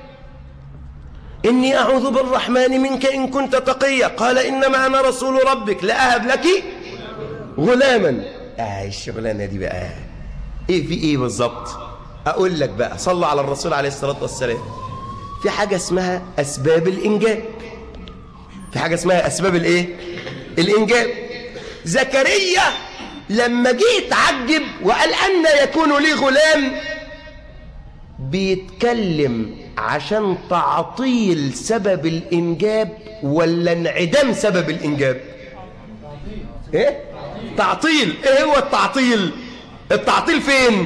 إني أعوذ بالرحمن منك إن كنت تقيا قال إنما أنا رسول ربك لأهب لك غلاما آه الشغلانة دي بقى إيه في إيه بالظبط أقول لك بقى صلى على الرسول عليه الصلاة والسلام في حاجة اسمها أسباب الإنجاب في حاجة اسمها أسباب الإيه الإنجاب زكريا لما جه يتعجب وقال أن يكون لي غلام بيتكلم عشان تعطيل سبب الإنجاب ولا انعدام سبب الإنجاب إيه؟ تعطيل إيه هو التعطيل التعطيل فين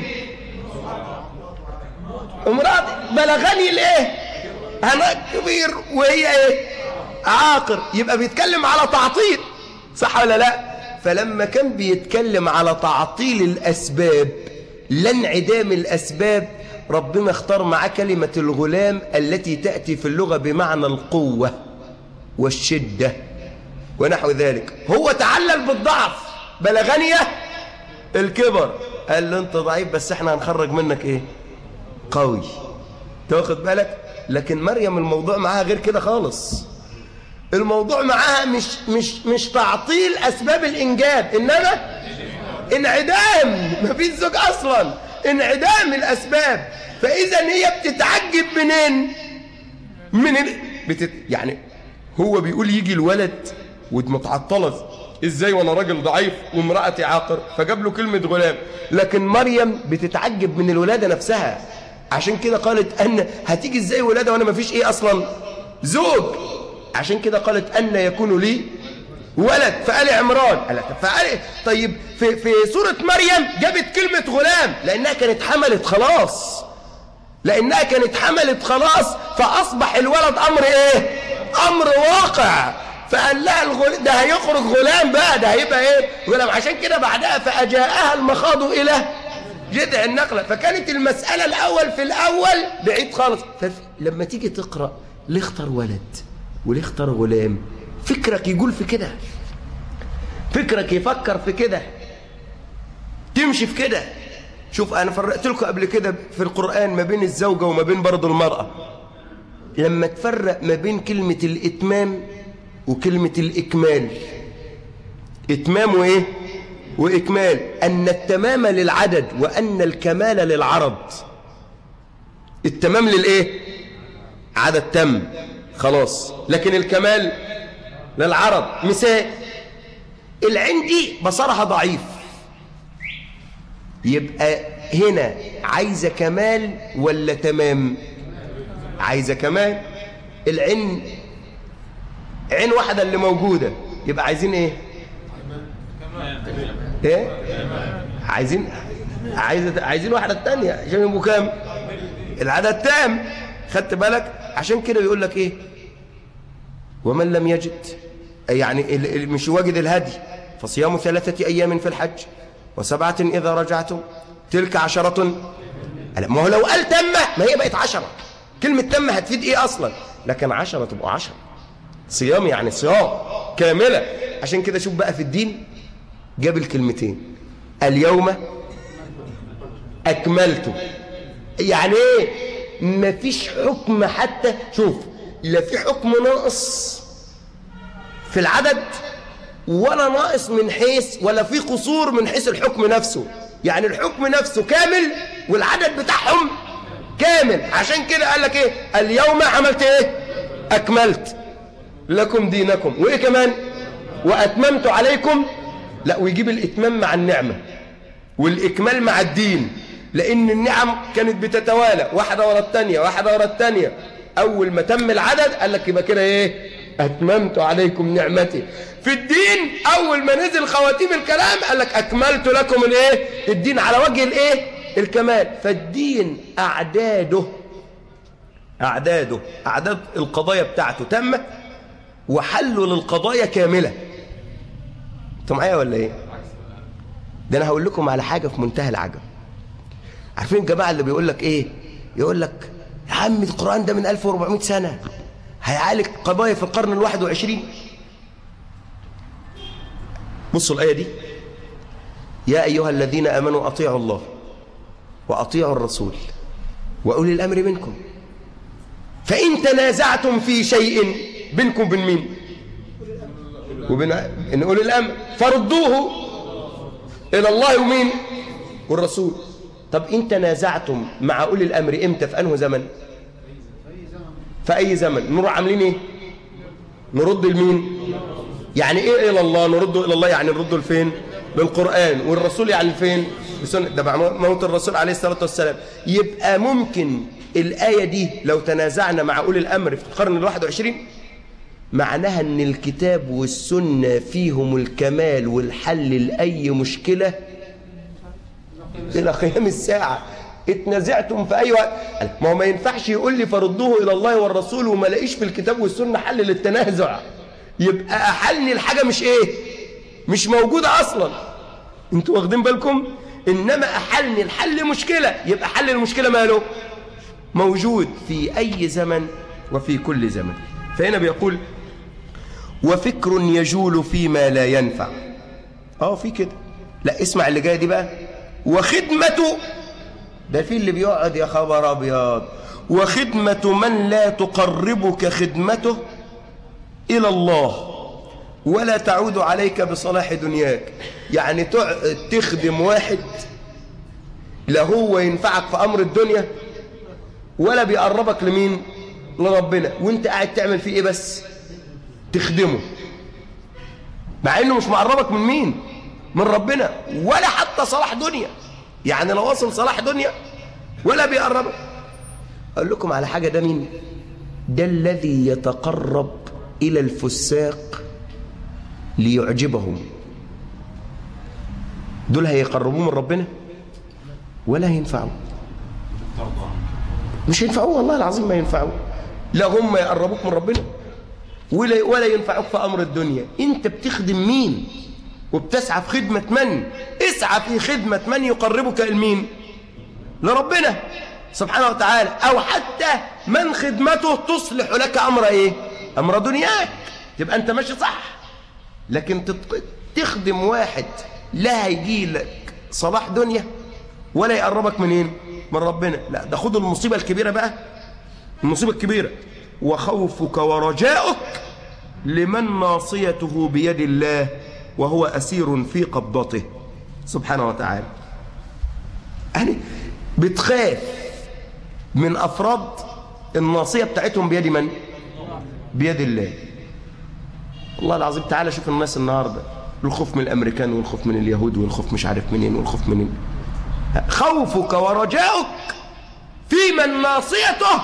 امرأة بلغني ليه أنا كبير وهي إيه عاقر يبقى بيتكلم على تعطيل صح ولا لا فلما كان بيتكلم على تعطيل الأسباب لا انعدام الأسباب ربنا اختار معاه كلمة الغلام التي تأتي في اللغة بمعنى القوة والشدة ونحو ذلك هو تعلل بالضعف بلغنية الكبر قال له انت ضعيف بس احنا هنخرج منك ايه قوي تاخد بالك لكن مريم الموضوع معاها غير كده خالص الموضوع معاها مش مش مش تعطيل اسباب الانجاب انما انعدام مفيش زوج اصلا انعدام الاسباب فاذا هي بتتعجب منين من ال... بتت... يعني هو بيقول يجي الولد ومتعطله ازاي وانا راجل ضعيف وامرأتي عاقر فجاب له كلمة غلام لكن مريم بتتعجب من الولادة نفسها عشان كده قالت أن هتيجي ازاي ولادة وانا ما فيش ايه اصلا زوج عشان كده قالت أن يكون لي ولد فقال عمران قال فقال طيب في, في سورة مريم جابت كلمة غلام لأنها كانت حملت خلاص لأنها كانت حملت خلاص فأصبح الولد أمر إيه أمر واقع فقال لها الغل... ده هيخرج غلام بقى ده هيبقى ايه غلام عشان كده بعدها فأجاءها المخاض إلى جذع النقلة فكانت المسألة الأول في الأول بعيد خالص فلما تيجي تقرأ ليه اختار ولد وليه اختار غلام فكرك يقول في كده فكرك يفكر في كده تمشي في كده شوف أنا فرقت لكم قبل كده في القرآن ما بين الزوجة وما بين برضه المرأة لما تفرق ما بين كلمة الإتمام وكلمة الإكمال إتمام وإيه وإكمال أن التمام للعدد وأن الكمال للعرض التمام للإيه عدد تم خلاص لكن الكمال للعرض مثال العين دي بصرها ضعيف يبقى هنا عايزة كمال ولا تمام عايزة كمال العين عين واحدة اللي موجودة يبقى عايزين ايه ايه عايزين عايز عايزين واحدة تانية عشان يبقوا كام العدد تام خدت بالك عشان كده بيقول لك ايه ومن لم يجد يعني ال- ال- مش واجد الهدي فصيام ثلاثة أيام في الحج وسبعة إذا رجعتم تلك عشرة لا، ما هو لو قال تمة ما هي بقت عشرة كلمة تمة هتفيد إيه أصلا لكن عشرة تبقى عشرة صيام يعني صيام كاملة عشان كده شوف بقى في الدين جاب الكلمتين اليوم أكملت يعني إيه مفيش حكم حتى شوف لا في حكم ناقص في العدد ولا ناقص من حيث ولا في قصور من حيث الحكم نفسه يعني الحكم نفسه كامل والعدد بتاعهم كامل عشان كده قال لك ايه اليوم عملت ايه اكملت لكم دينكم وايه كمان واتممت عليكم لا ويجيب الاتمام مع النعمه والاكمال مع الدين لان النعم كانت بتتوالى واحده ورا الثانيه واحده ورا الثانيه اول ما تم العدد قال لك يبقى كده ايه اتممت عليكم نعمتي في الدين اول ما نزل خواتيم الكلام قال لك اكملت لكم الايه الدين على وجه الايه الكمال فالدين اعداده اعداده اعداد القضايا بتاعته تامه وحله للقضايا كامله انتوا معايا ولا ايه ده انا هقول لكم على حاجه في منتهى العجب عارفين الجماعه اللي بيقول لك ايه يقول لك يا عم القران ده من 1400 سنه هيعالج قضايا في القرن الواحد وعشرين بصوا الآية دي يا أيها الذين آمنوا أطيعوا الله وأطيعوا الرسول وأولي الأمر منكم فإن تنازعتم في شيء بينكم وبين مين وبين إن أولي الأمر فردوه إلى الله ومين والرسول طب إن تنازعتم مع أولي الأمر إمتى في أنه زمن في أي زمن نروح عاملين إيه نرد لمين يعني إيه إلى الله نرده إلى الله يعني نرده لفين للقرآن والرسول يعني لفين بسنة ده مع موت الرسول عليه الصلاة والسلام يبقى ممكن الآية دي لو تنازعنا مع أولي الأمر في القرن الواحد وعشرين معناها أن الكتاب والسنة فيهم الكمال والحل لأي مشكلة إلى قيام الساعة اتنازعتم في أي وقت ما هو ما ينفعش يقول لي فردوه إلى الله والرسول وما لاقيش في الكتاب والسنة حل للتنازع يبقى أحلني الحاجة مش إيه مش موجودة أصلا انتوا واخدين بالكم إنما أحلني الحل مشكلة يبقى حل المشكلة ماله موجود في أي زمن وفي كل زمن فهنا بيقول وفكر يجول فيما لا ينفع اه في كده لا اسمع اللي جاي دي بقى وخدمة ده في اللي بيقعد يا خبر ابيض وخدمة من لا تقربك خدمته إلى الله ولا تعود عليك بصلاح دنياك يعني تقعد تخدم واحد لا هو ينفعك في أمر الدنيا ولا بيقربك لمين لربنا وانت قاعد تعمل فيه ايه بس تخدمه مع انه مش مقربك من مين من ربنا ولا حتى صلاح دنيا يعني لو وصل صلاح دنيا ولا بيقربك اقول لكم على حاجه ده مين ده الذي يتقرب الى الفساق ليعجبهم دول هيقربوه من ربنا ولا هينفعوا مش ينفعوه والله العظيم ما ينفعوه لا هم يقربوك من ربنا ولا ولا ينفعوك في امر الدنيا انت بتخدم مين وبتسعى في خدمه من اسعى في خدمه من يقربك لمين لربنا سبحانه وتعالى او حتى من خدمته تصلح لك امر ايه امر دنياك تبقى انت ماشي صح لكن تت- تخدم واحد لا هيجي لك صلاح دنيا ولا يقربك منين من ربنا لا ده خد المصيبه الكبيره بقى المصيبه الكبيره وخوفك ورجاؤك لمن ناصيته بيد الله وهو اسير في قبضته سبحانه وتعالى يعني بتخاف من افراد الناصيه بتاعتهم بيد من بيد الله والله العظيم تعالى شوف الناس النهارده الخوف من الامريكان والخوف من اليهود والخوف مش عارف منين والخوف منين خوفك ورجاؤك في من ناصيته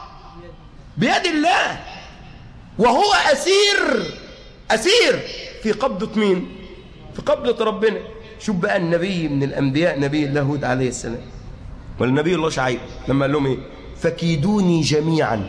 بيد الله وهو أسير أسير في قبضة مين في قبضة ربنا شوف بقى النبي من الأنبياء نبي الله هود عليه السلام والنبي الله شعيب لما قال لهم ايه فكيدوني جميعا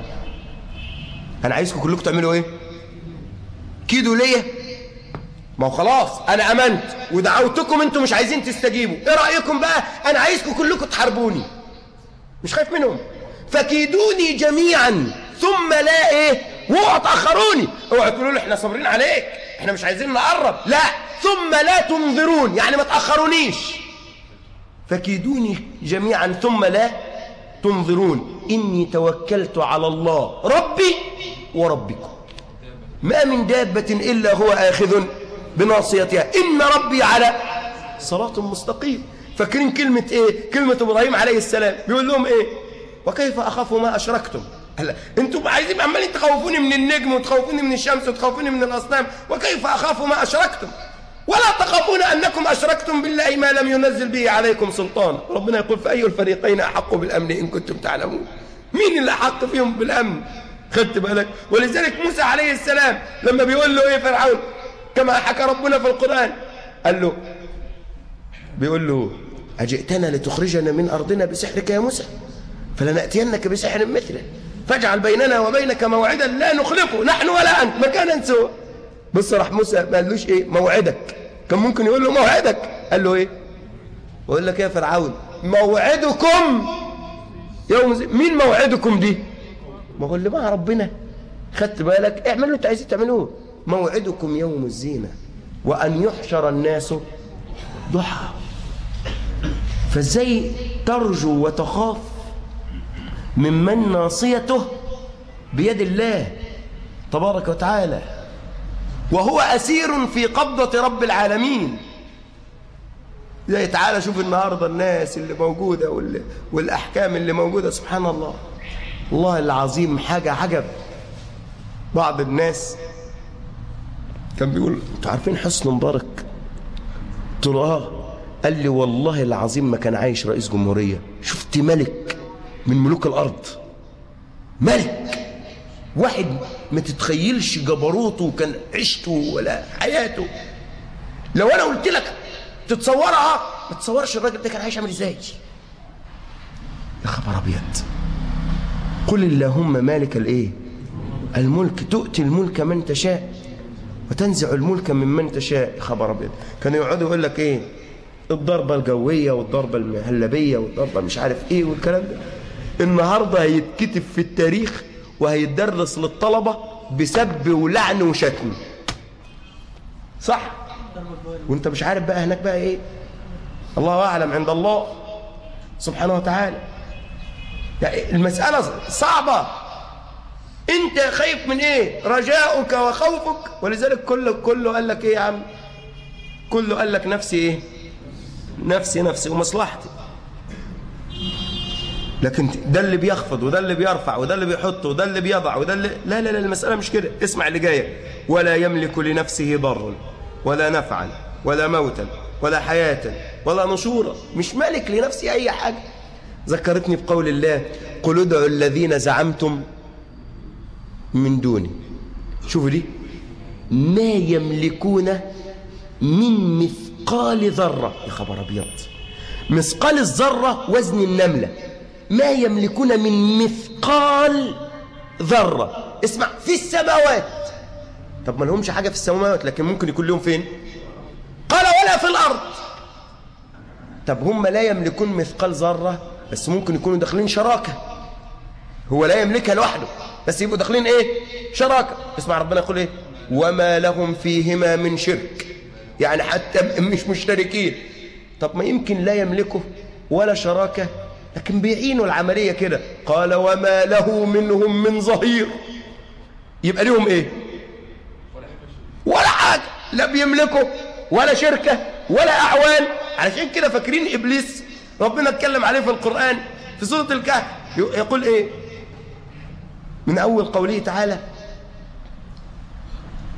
انا عايزكم كلكم تعملوا ايه كيدوا ليا ما هو خلاص انا امنت ودعوتكم انتم مش عايزين تستجيبوا ايه رايكم بقى انا عايزكم كلكم تحاربوني مش خايف منهم فكيدوني جميعا ثم لا ايه اوعوا تاخروني اوعوا تقولوا لي احنا صابرين عليك احنا مش عايزين نقرب لا ثم لا تنظرون يعني ما تاخرونيش فكيدوني جميعا ثم لا تنظرون اني توكلت على الله ربي وربكم ما من دابة إلا هو آخذ بناصيتها إن ربي على صراط مستقيم فاكرين كلمة إيه كلمة إبراهيم عليه السلام بيقول لهم إيه وكيف أخاف ما أشركتم هلا انتم عايزين عمالين تخوفوني من النجم وتخوفوني من الشمس وتخوفوني من الأصنام وكيف أخاف ما أشركتم ولا تخافون أنكم أشركتم بالله ما لم ينزل به عليكم سلطان ربنا يقول فأي الفريقين أحق بالأمن إن كنتم تعلمون مين اللي أحق فيهم بالأمن خدت بالك ولذلك موسى عليه السلام لما بيقول له ايه فرعون كما حكى ربنا في القرآن قال له بيقول له أجئتنا لتخرجنا من أرضنا بسحرك يا موسى فلنأتينك بسحر مثله فاجعل بيننا وبينك موعدا لا نخلفه نحن ولا أنت مكانا سوى بص راح موسى ما قالوش ايه موعدك كان ممكن يقول له موعدك قال له ايه بقول لك يا فرعون موعدكم يوم زي... مين موعدكم دي ما هو اللي مع ربنا خدت بالك اعملوا اللي انتوا عايزين تعملوه موعدكم يوم الزينة وأن يحشر الناس ضحى فازاي ترجو وتخاف ممن ناصيته بيد الله تبارك وتعالى وهو أسير في قبضة رب العالمين زي تعالى شوف النهاردة الناس اللي موجودة وال... والأحكام اللي موجودة سبحان الله الله العظيم حاجة عجب بعض الناس كان بيقول انتوا عارفين حسن مبارك قلت له اه قال لي والله العظيم ما كان عايش رئيس جمهورية شفت ملك من ملوك الأرض ملك واحد ما تتخيلش جبروته وكان عيشته ولا حياته لو انا قلت لك تتصورها ما تتصورش الراجل ده كان عايش عامل ازاي يا خبر ابيض قل اللهم مالك الايه الملك تؤتي الملك من تشاء وتنزع الملك ممن تشاء خبر ابيض كانوا يقعدوا يقول لك ايه الضربه الجويه والضربه المهلبيه والضربه مش عارف ايه والكلام ده النهارده هيتكتب في التاريخ وهيتدرس للطلبه بسب ولعن وشتم صح وانت مش عارف بقى هناك بقى ايه الله اعلم عند الله سبحانه وتعالى يعني المسألة صعبة انت خايف من ايه رجاؤك وخوفك ولذلك كله كله قال لك ايه يا عم كله قال لك نفسي ايه نفسي نفسي ومصلحتي لكن ده اللي بيخفض وده اللي بيرفع وده اللي بيحط وده اللي بيضع وده اللي لا لا لا المسألة مش كده اسمع اللي جاية ولا يملك لنفسه ضرا ولا نفعا ولا موتا ولا حياة ولا نشورا مش مالك لنفسه أي حاجة ذكرتني بقول الله قل ادعوا الذين زعمتم من دوني شوفوا دي ما يملكون من مثقال ذرة يا خبر أبيض مثقال الذرة وزن النملة ما يملكون من مثقال ذرة اسمع في السماوات طب ما لهمش حاجة في السماوات لكن ممكن يكون لهم فين قال ولا في الأرض طب هم لا يملكون مثقال ذرة بس ممكن يكونوا داخلين شراكة هو لا يملكها لوحده بس يبقوا داخلين ايه شراكة اسمع ربنا يقول ايه وما لهم فيهما من شرك يعني حتى مش مشتركين طب ما يمكن لا يملكه ولا شراكة لكن بيعينوا العملية كده قال وما له منهم من ظهير يبقى لهم ايه ولا حاجة لا بيملكوا ولا شركة ولا أعوان علشان كده فاكرين إبليس ربنا اتكلم عليه في القرآن في سورة الكهف يقول ايه من أول قوله تعالى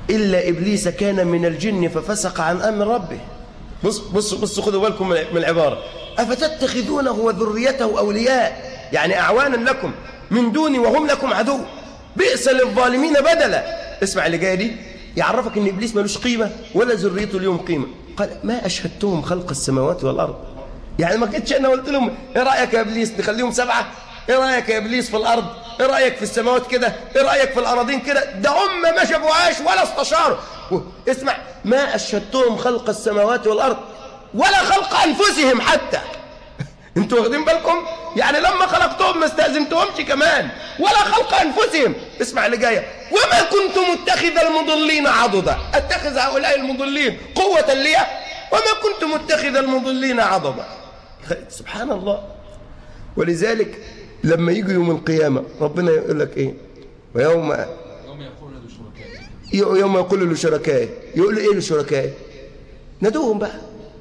إلا إبليس كان من الجن ففسق عن أمر ربه بص بص بص خذوا بالكم من العبارة أفتتخذونه وذريته أولياء يعني أعوانا لكم من دوني وهم لكم عدو بئس للظالمين بدلا اسمع اللي جايه دي يعرفك ان ابليس ملوش قيمه ولا ذريته اليوم قيمه قال ما اشهدتهم خلق السماوات والارض يعني ما جيتش انا قلت لهم ايه رايك يا ابليس نخليهم سبعه ايه رايك يا ابليس في الارض ايه رايك في السماوات كده ايه رايك في الاراضين كده ده هم ما شافوهاش ولا استشاروا اسمع ما اشهدتهم خلق السماوات والارض ولا خلق انفسهم حتى انتوا واخدين بالكم يعني لما خلقتهم ما استأذنتهمش كمان ولا خلق أنفسهم اسمع اللي جاية وما كنت متخذ المضلين عضدا اتخذ هؤلاء المضلين قوة لي وما كنت متخذ المضلين عضدا سبحان الله ولذلك لما يجي يوم القيامة ربنا يقول لك ايه ويوم يوم يقول لشركائه يوم يقول لشركائه يقول ايه لشركائه نادوهم بقى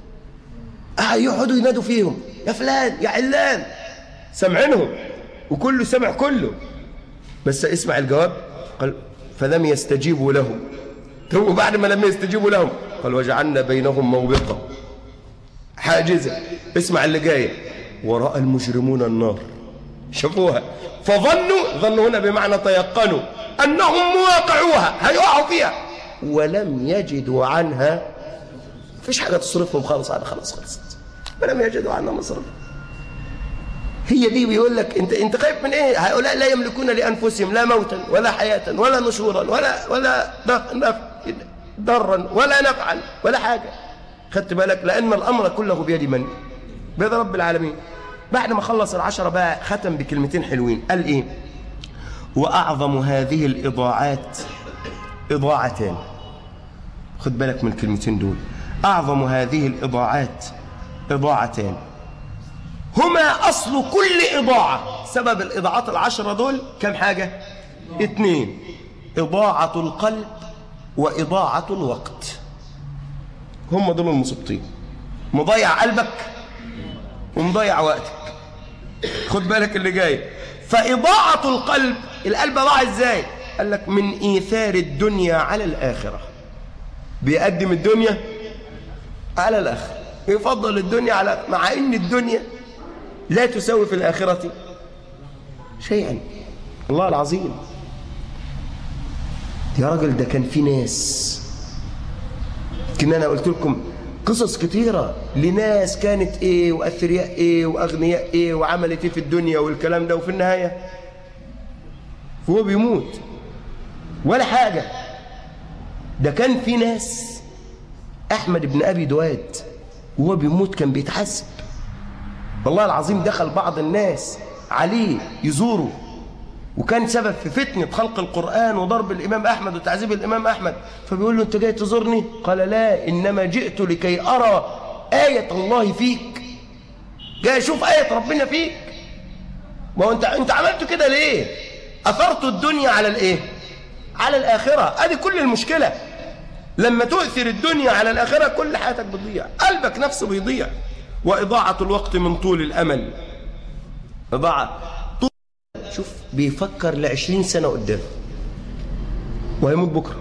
آه يقعدوا ينادوا فيهم يا فلان يا علان سمعينهم وكله سمع كله بس اسمع الجواب قال فلم يستجيبوا له تو بعد ما لم يستجيبوا لهم قال وجعلنا بينهم موبقة حاجزة اسمع اللي جاية ورأى المجرمون النار شافوها فظنوا ظنوا هنا بمعنى تيقنوا أنهم مواقعوها هيقعوا فيها ولم يجدوا عنها فيش حاجة تصرفهم خالص على خلاص خلصت ولم يجدوا عنها مصرف هي دي بيقول لك انت انت خايف من ايه هؤلاء لا يملكون لانفسهم لا موتا ولا حياه ولا نشورا ولا ولا ضرا ولا نفعا ولا حاجه خدت بالك لان الامر كله بيد من بيد رب العالمين بعد ما خلص العشرة بقى ختم بكلمتين حلوين قال ايه واعظم هذه الاضاعات اضاعتان خد بالك من الكلمتين دول اعظم هذه الاضاعات إضاعتان هما أصل كل إضاعة سبب الإضاعات العشرة دول كم حاجة اتنين إضاعة القلب وإضاعة الوقت هم دول المصبتين مضيع قلبك ومضيع وقتك خد بالك اللي جاي فإضاعة القلب القلب ضاع ازاي قال لك من إيثار الدنيا على الآخرة بيقدم الدنيا على الآخرة يفضل الدنيا على مع ان الدنيا لا تساوي في الآخرة شيئا الله العظيم يا راجل ده كان في ناس كنا انا قلت لكم قصص كتيرة لناس كانت ايه واثرياء ايه واغنياء ايه وعملت ايه في الدنيا والكلام ده وفي النهاية هو بيموت ولا حاجة ده كان في ناس احمد بن ابي دواد وهو بيموت كان بيتحسب والله العظيم دخل بعض الناس عليه يزوره وكان سبب في فتنة خلق القرآن وضرب الإمام أحمد وتعذيب الإمام أحمد فبيقول له أنت جاي تزورني قال لا إنما جئت لكي أرى آية الله فيك جاي أشوف آية ربنا فيك ما هو أنت أنت عملت كده ليه أثرت الدنيا على الإيه على الآخرة أدي كل المشكلة لما تؤثر الدنيا على الآخرة كل حياتك بتضيع قلبك نفسه بيضيع وإضاعة الوقت من طول الأمل إضاعة طول شوف بيفكر لعشرين سنة قدام وهيموت بكرة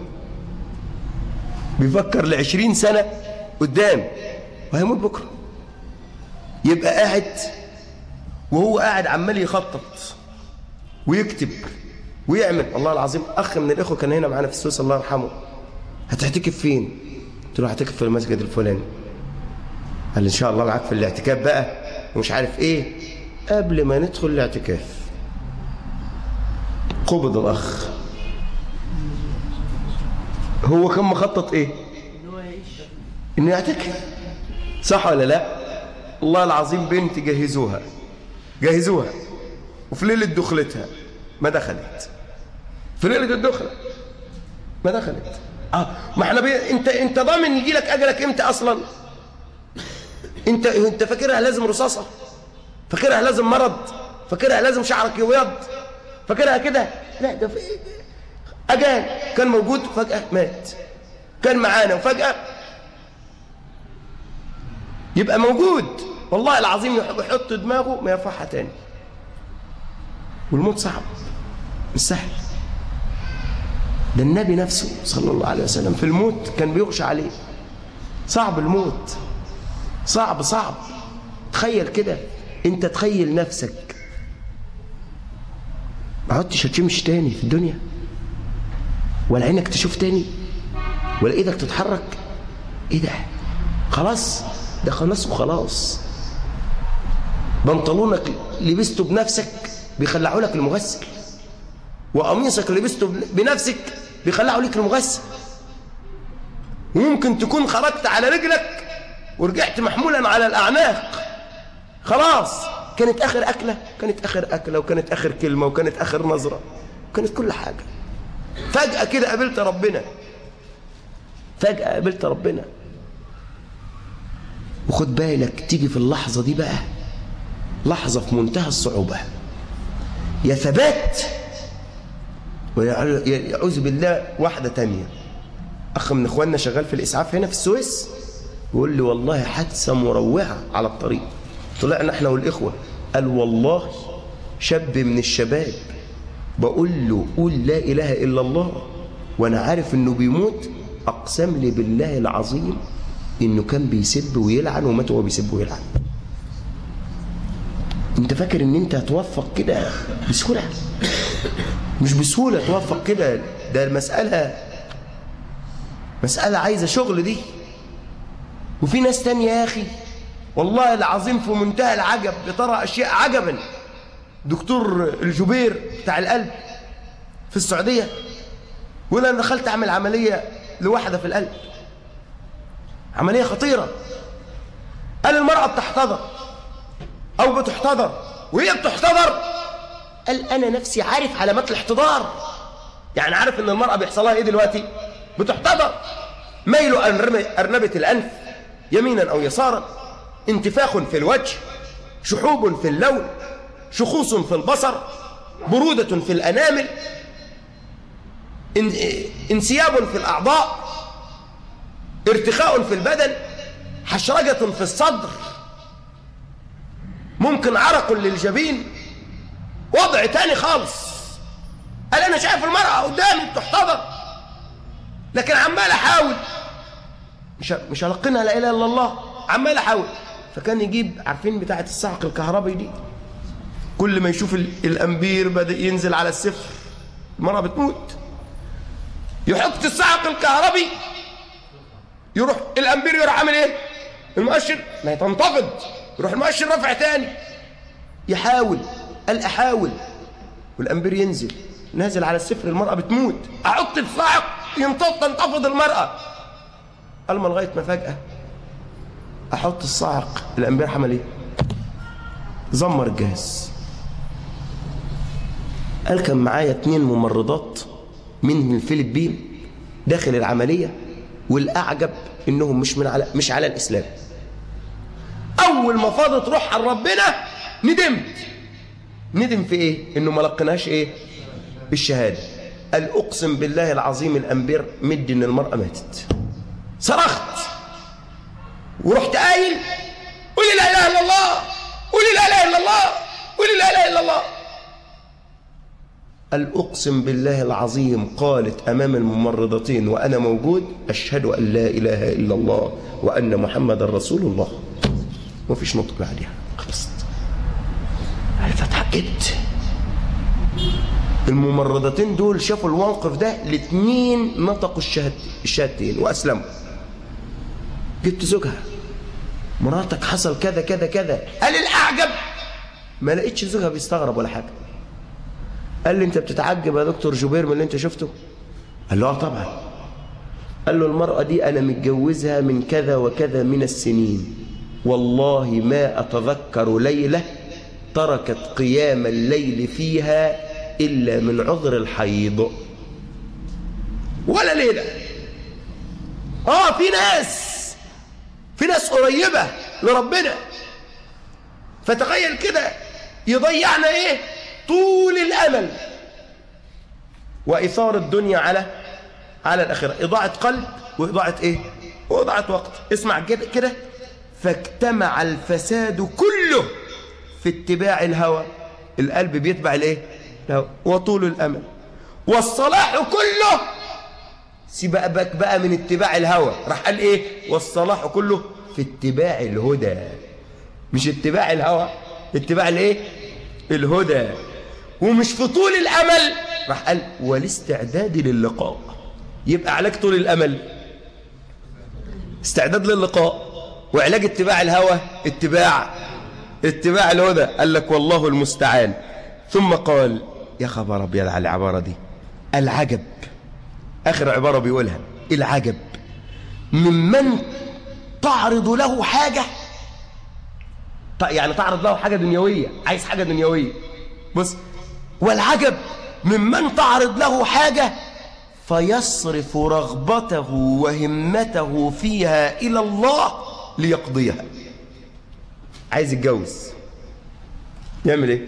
بيفكر لعشرين سنة قدام وهيموت بكرة يبقى قاعد وهو قاعد عمال يخطط ويكتب ويعمل والله العظيم أخ من الإخوة كان هنا معانا في السويس الله يرحمه هتعتكف فين قلت له هعتكف في المسجد الفلاني قال لي ان شاء الله معاك في الاعتكاف بقى ومش عارف ايه قبل ما ندخل الاعتكاف قبض الاخ هو كان مخطط ايه ان هو يعيش انه يعتكف صح ولا لا الله العظيم بنت جهزوها جهزوها وفي ليله دخلتها ما دخلت في ليله الدخله ما دخلت اه ما احنا بي... انت انت ضامن يجي لك اجلك امتى اصلا انت انت فاكرها لازم رصاصه فاكرها لازم مرض فاكرها لازم شعرك يبيض فاكرها كده لا ده في اجال كان موجود فجاه مات كان معانا وفجاه يبقى موجود والله العظيم يحط دماغه ما يرفعها تاني والموت صعب مش سهل ده النبي نفسه صلى الله عليه وسلم في الموت كان بيغشى عليه صعب الموت صعب صعب تخيل كده انت تخيل نفسك ما عدتش هتمشي تاني في الدنيا ولا عينك تشوف تاني ولا ايدك تتحرك ايه ده خلاص ده خلاص وخلاص بنطلونك لبسته بنفسك بيخلعوا لك المغسل وقميصك لبسته بنفسك بيخلعوا لك المغسل وممكن تكون خرجت على رجلك ورجعت محمولا على الأعناق خلاص كانت آخر أكلة كانت آخر أكلة وكانت آخر كلمة وكانت آخر نظرة كانت كل حاجة فجأة كده قابلت ربنا فجأة قابلت ربنا وخد بالك تيجي في اللحظة دي بقى لحظة في منتهى الصعوبة يا ثبات ويعوذ بالله واحدة تانية أخ من إخواننا شغال في الإسعاف هنا في السويس يقول لي والله حادثة مروعة على الطريق طلعنا احنا والإخوة قال والله شاب من الشباب بقول له قول لا إله إلا الله وأنا عارف إنه بيموت أقسم لي بالله العظيم إنه كان بيسب ويلعن ومات وهو بيسب ويلعن انت فاكر ان انت هتوفق كده بسهولة مش بسهولة توفق كده ده المسألة مسألة عايزة شغل دي وفي ناس تانية يا أخي والله العظيم في منتهى العجب لترى أشياء عجبا دكتور الجبير بتاع القلب في السعودية يقول أنا دخلت أعمل عملية لواحدة في القلب عملية خطيرة قال المرأة بتحتضر أو بتحتضر وهي بتحتضر قال أنا نفسي عارف علامات الاحتضار يعني عارف إن المرأة بيحصل لها إيه دلوقتي بتحتضر ميل أرنبة الأنف يمينا أو يسارا انتفاخ في الوجه شحوب في اللون شخوص في البصر برودة في الأنامل انسياب في الأعضاء ارتخاء في البدن حشرجة في الصدر ممكن عرق للجبين وضع تاني خالص قال أنا شايف المرأة قدامي بتحتضر لكن عمال أحاول مش مش هلقنها لا إله إلا الله عمال أحاول فكان يجيب عارفين بتاعة الصعق الكهربي دي كل ما يشوف الأنبير بدأ ينزل على السفر المرأة بتموت يحط الصعق الكهربي يروح الأنبير يروح عامل إيه المؤشر ما تنتفض يروح المؤشر رافع تاني يحاول قال أحاول والأنبير ينزل نازل على السفر المرأة بتموت أحط الصعق ينتفض تنتفض المرأة قال ما لغاية ما فجأة أحط الصعق الأنبير عمل إيه زمر الجهاز قال كان معايا اتنين ممرضات من الفلبين داخل العملية والأعجب إنهم مش من على مش على الإسلام أول ما فاضت روح عن ربنا ندمت ندم في إيه؟ إنه ما لقناش إيه؟ الشهادة قال أقسم بالله العظيم الأنبير مد إن المرأة ماتت صرخت ورحت قايل قولي لا إله إلا الله قولي لا إله إلا الله قولي لا إله إلا الله قال أقسم بالله العظيم قالت أمام الممرضتين وأنا موجود أشهد أن لا إله إلا الله وأن محمد رسول الله ما فيش نطق بعدها خلصت عرفت اتحققت الممرضتين دول شافوا الموقف ده الاثنين نطقوا الشهد الشهادتين وأسلموا جبت زوجها مراتك حصل كذا كذا كذا قال الأعجب ما لقيتش زوجها بيستغرب ولا حاجة قال لي انت بتتعجب يا دكتور جبير من اللي انت شفته قال له اه طبعا قال له المرأة دي أنا متجوزها من كذا وكذا من السنين والله ما أتذكر ليلة تركت قيام الليل فيها إلا من عذر الحيض ولا ليلة آه في ناس في ناس قريبة لربنا فتخيل كده يضيعنا إيه طول الأمل وإثار الدنيا على على الآخرة إضاعة قلب وإضاعة إيه وإضاعة وقت اسمع كده كده فاجتمع الفساد كله في اتباع الهوى القلب بيتبع الايه الهوى وطول الامل والصلاح كله سيبك بقى من اتباع الهوى راح قال ايه والصلاح كله في اتباع الهدى مش اتباع الهوى اتباع الايه الهدى ومش في طول الامل راح قال والاستعداد للقاء يبقى علاج طول الامل استعداد للقاء وعلاج اتباع الهوى اتباع اتباع الهدى قال لك والله المستعان ثم قال يا خبر ابيض على العباره دي العجب اخر عباره بيقولها العجب ممن تعرض له حاجه يعني تعرض له حاجه دنيويه عايز حاجه دنيويه بص والعجب ممن تعرض له حاجه فيصرف رغبته وهمته فيها الى الله ليقضيها عايز يتجوز يعمل ايه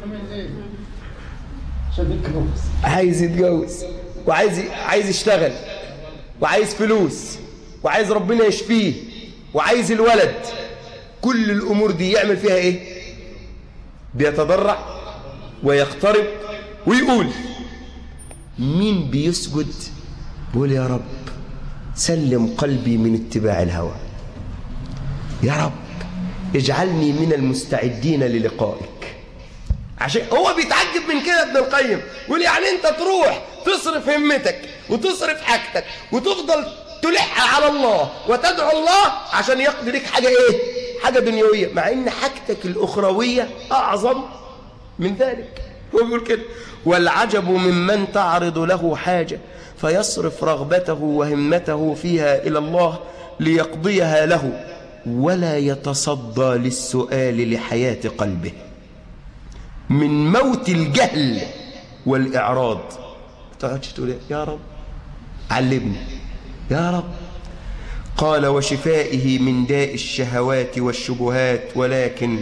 عايز يتجوز وعايز عايز يشتغل وعايز فلوس وعايز ربنا يشفيه وعايز الولد كل الامور دي يعمل فيها ايه بيتضرع ويقترب ويقول مين بيسجد بيقول يا رب سلم قلبي من اتباع الهوى يا رب اجعلني من المستعدين للقائك عشان هو بيتعجب من كده ابن القيم يقول يعني انت تروح تصرف همتك وتصرف حاجتك وتفضل تلح على الله وتدعو الله عشان يقضي لك حاجه ايه حاجه دنيويه مع ان حاجتك الاخرويه اعظم من ذلك هو بيقول كده والعجب ممن تعرض له حاجه فيصرف رغبته وهمته فيها الى الله ليقضيها له ولا يتصدى للسؤال لحياه قلبه من موت الجهل والإعراض تقعدش تقول يا رب علمني يا رب قال وشفائه من داء الشهوات والشبهات ولكن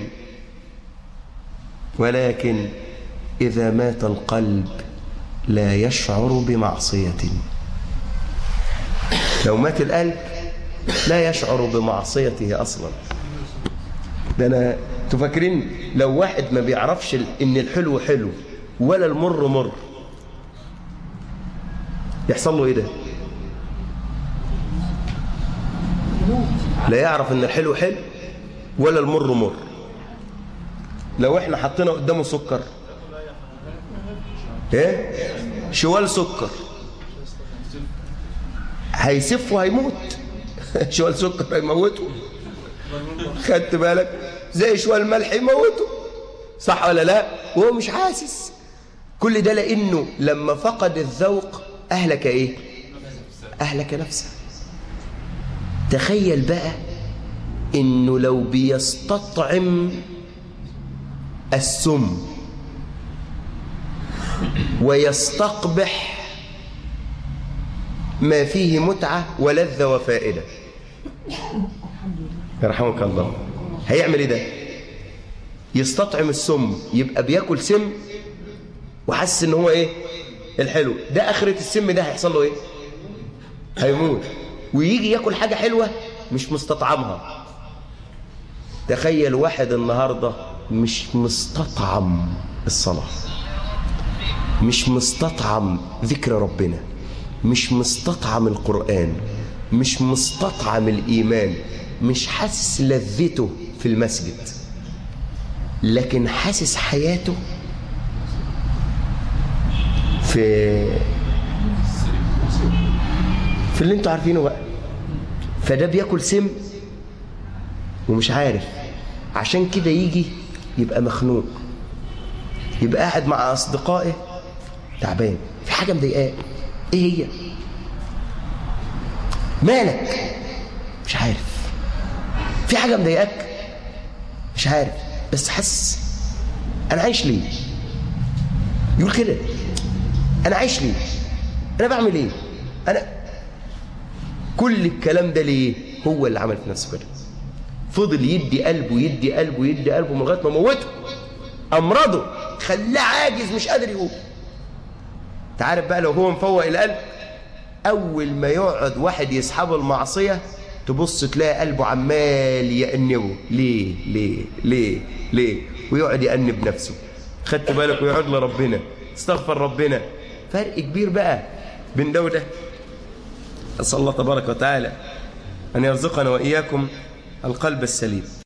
ولكن إذا مات القلب لا يشعر بمعصية لو مات القلب لا يشعر بمعصيته أصلا ده أنا تفكرين لو واحد ما بيعرفش ان الحلو حلو ولا المر مر يحصل له ايه ده لا يعرف ان الحلو حلو ولا المر مر لو احنا حطينا قدامه سكر ايه شوال سكر هيسف وهيموت شوال سكر هيموته خدت بالك زي شوية الملح يموته صح ولا لا وهو مش حاسس كل ده لأنه لما فقد الذوق أهلك إيه أهلك نفسه تخيل بقى إنه لو بيستطعم السم ويستقبح ما فيه متعة ولذة وفائدة يرحمك الله هيعمل ايه ده يستطعم السم يبقى بياكل سم وحاسس ان هو ايه الحلو ده اخرة السم ده هيحصل له ايه هيموت ويجي ياكل حاجة حلوة مش مستطعمها تخيل واحد النهاردة مش مستطعم الصلاة مش مستطعم ذكر ربنا مش مستطعم القرآن مش مستطعم الإيمان مش حاسس لذته في المسجد لكن حاسس حياته في في اللي انتوا عارفينه بقى فده بياكل سم ومش عارف عشان كده يجي يبقى مخنوق يبقى قاعد مع اصدقائه تعبان في حاجه مضايقاه ايه هي مالك مش عارف في حاجه مضايقاك مش عارف بس حاسس انا عايش ليه يقول كده انا عايش ليه انا بعمل ايه انا كل الكلام ده ليه هو اللي عمل في نفسه كده فضل يدي قلبه يدي قلبه يدي قلبه من لغايه ما موته امرضه خلاه عاجز مش قادر يقوم تعرف بقى لو هو مفوق القلب اول ما يقعد واحد يسحبه المعصيه تبص تلاقي قلبه عمال يأنبه ليه ليه ليه ليه ويقعد يأنب نفسه خدت بالك ويقعد لربنا استغفر ربنا فرق كبير بقى بين ده وده أسأل الله تبارك وتعالى أن يرزقنا وإياكم القلب السليم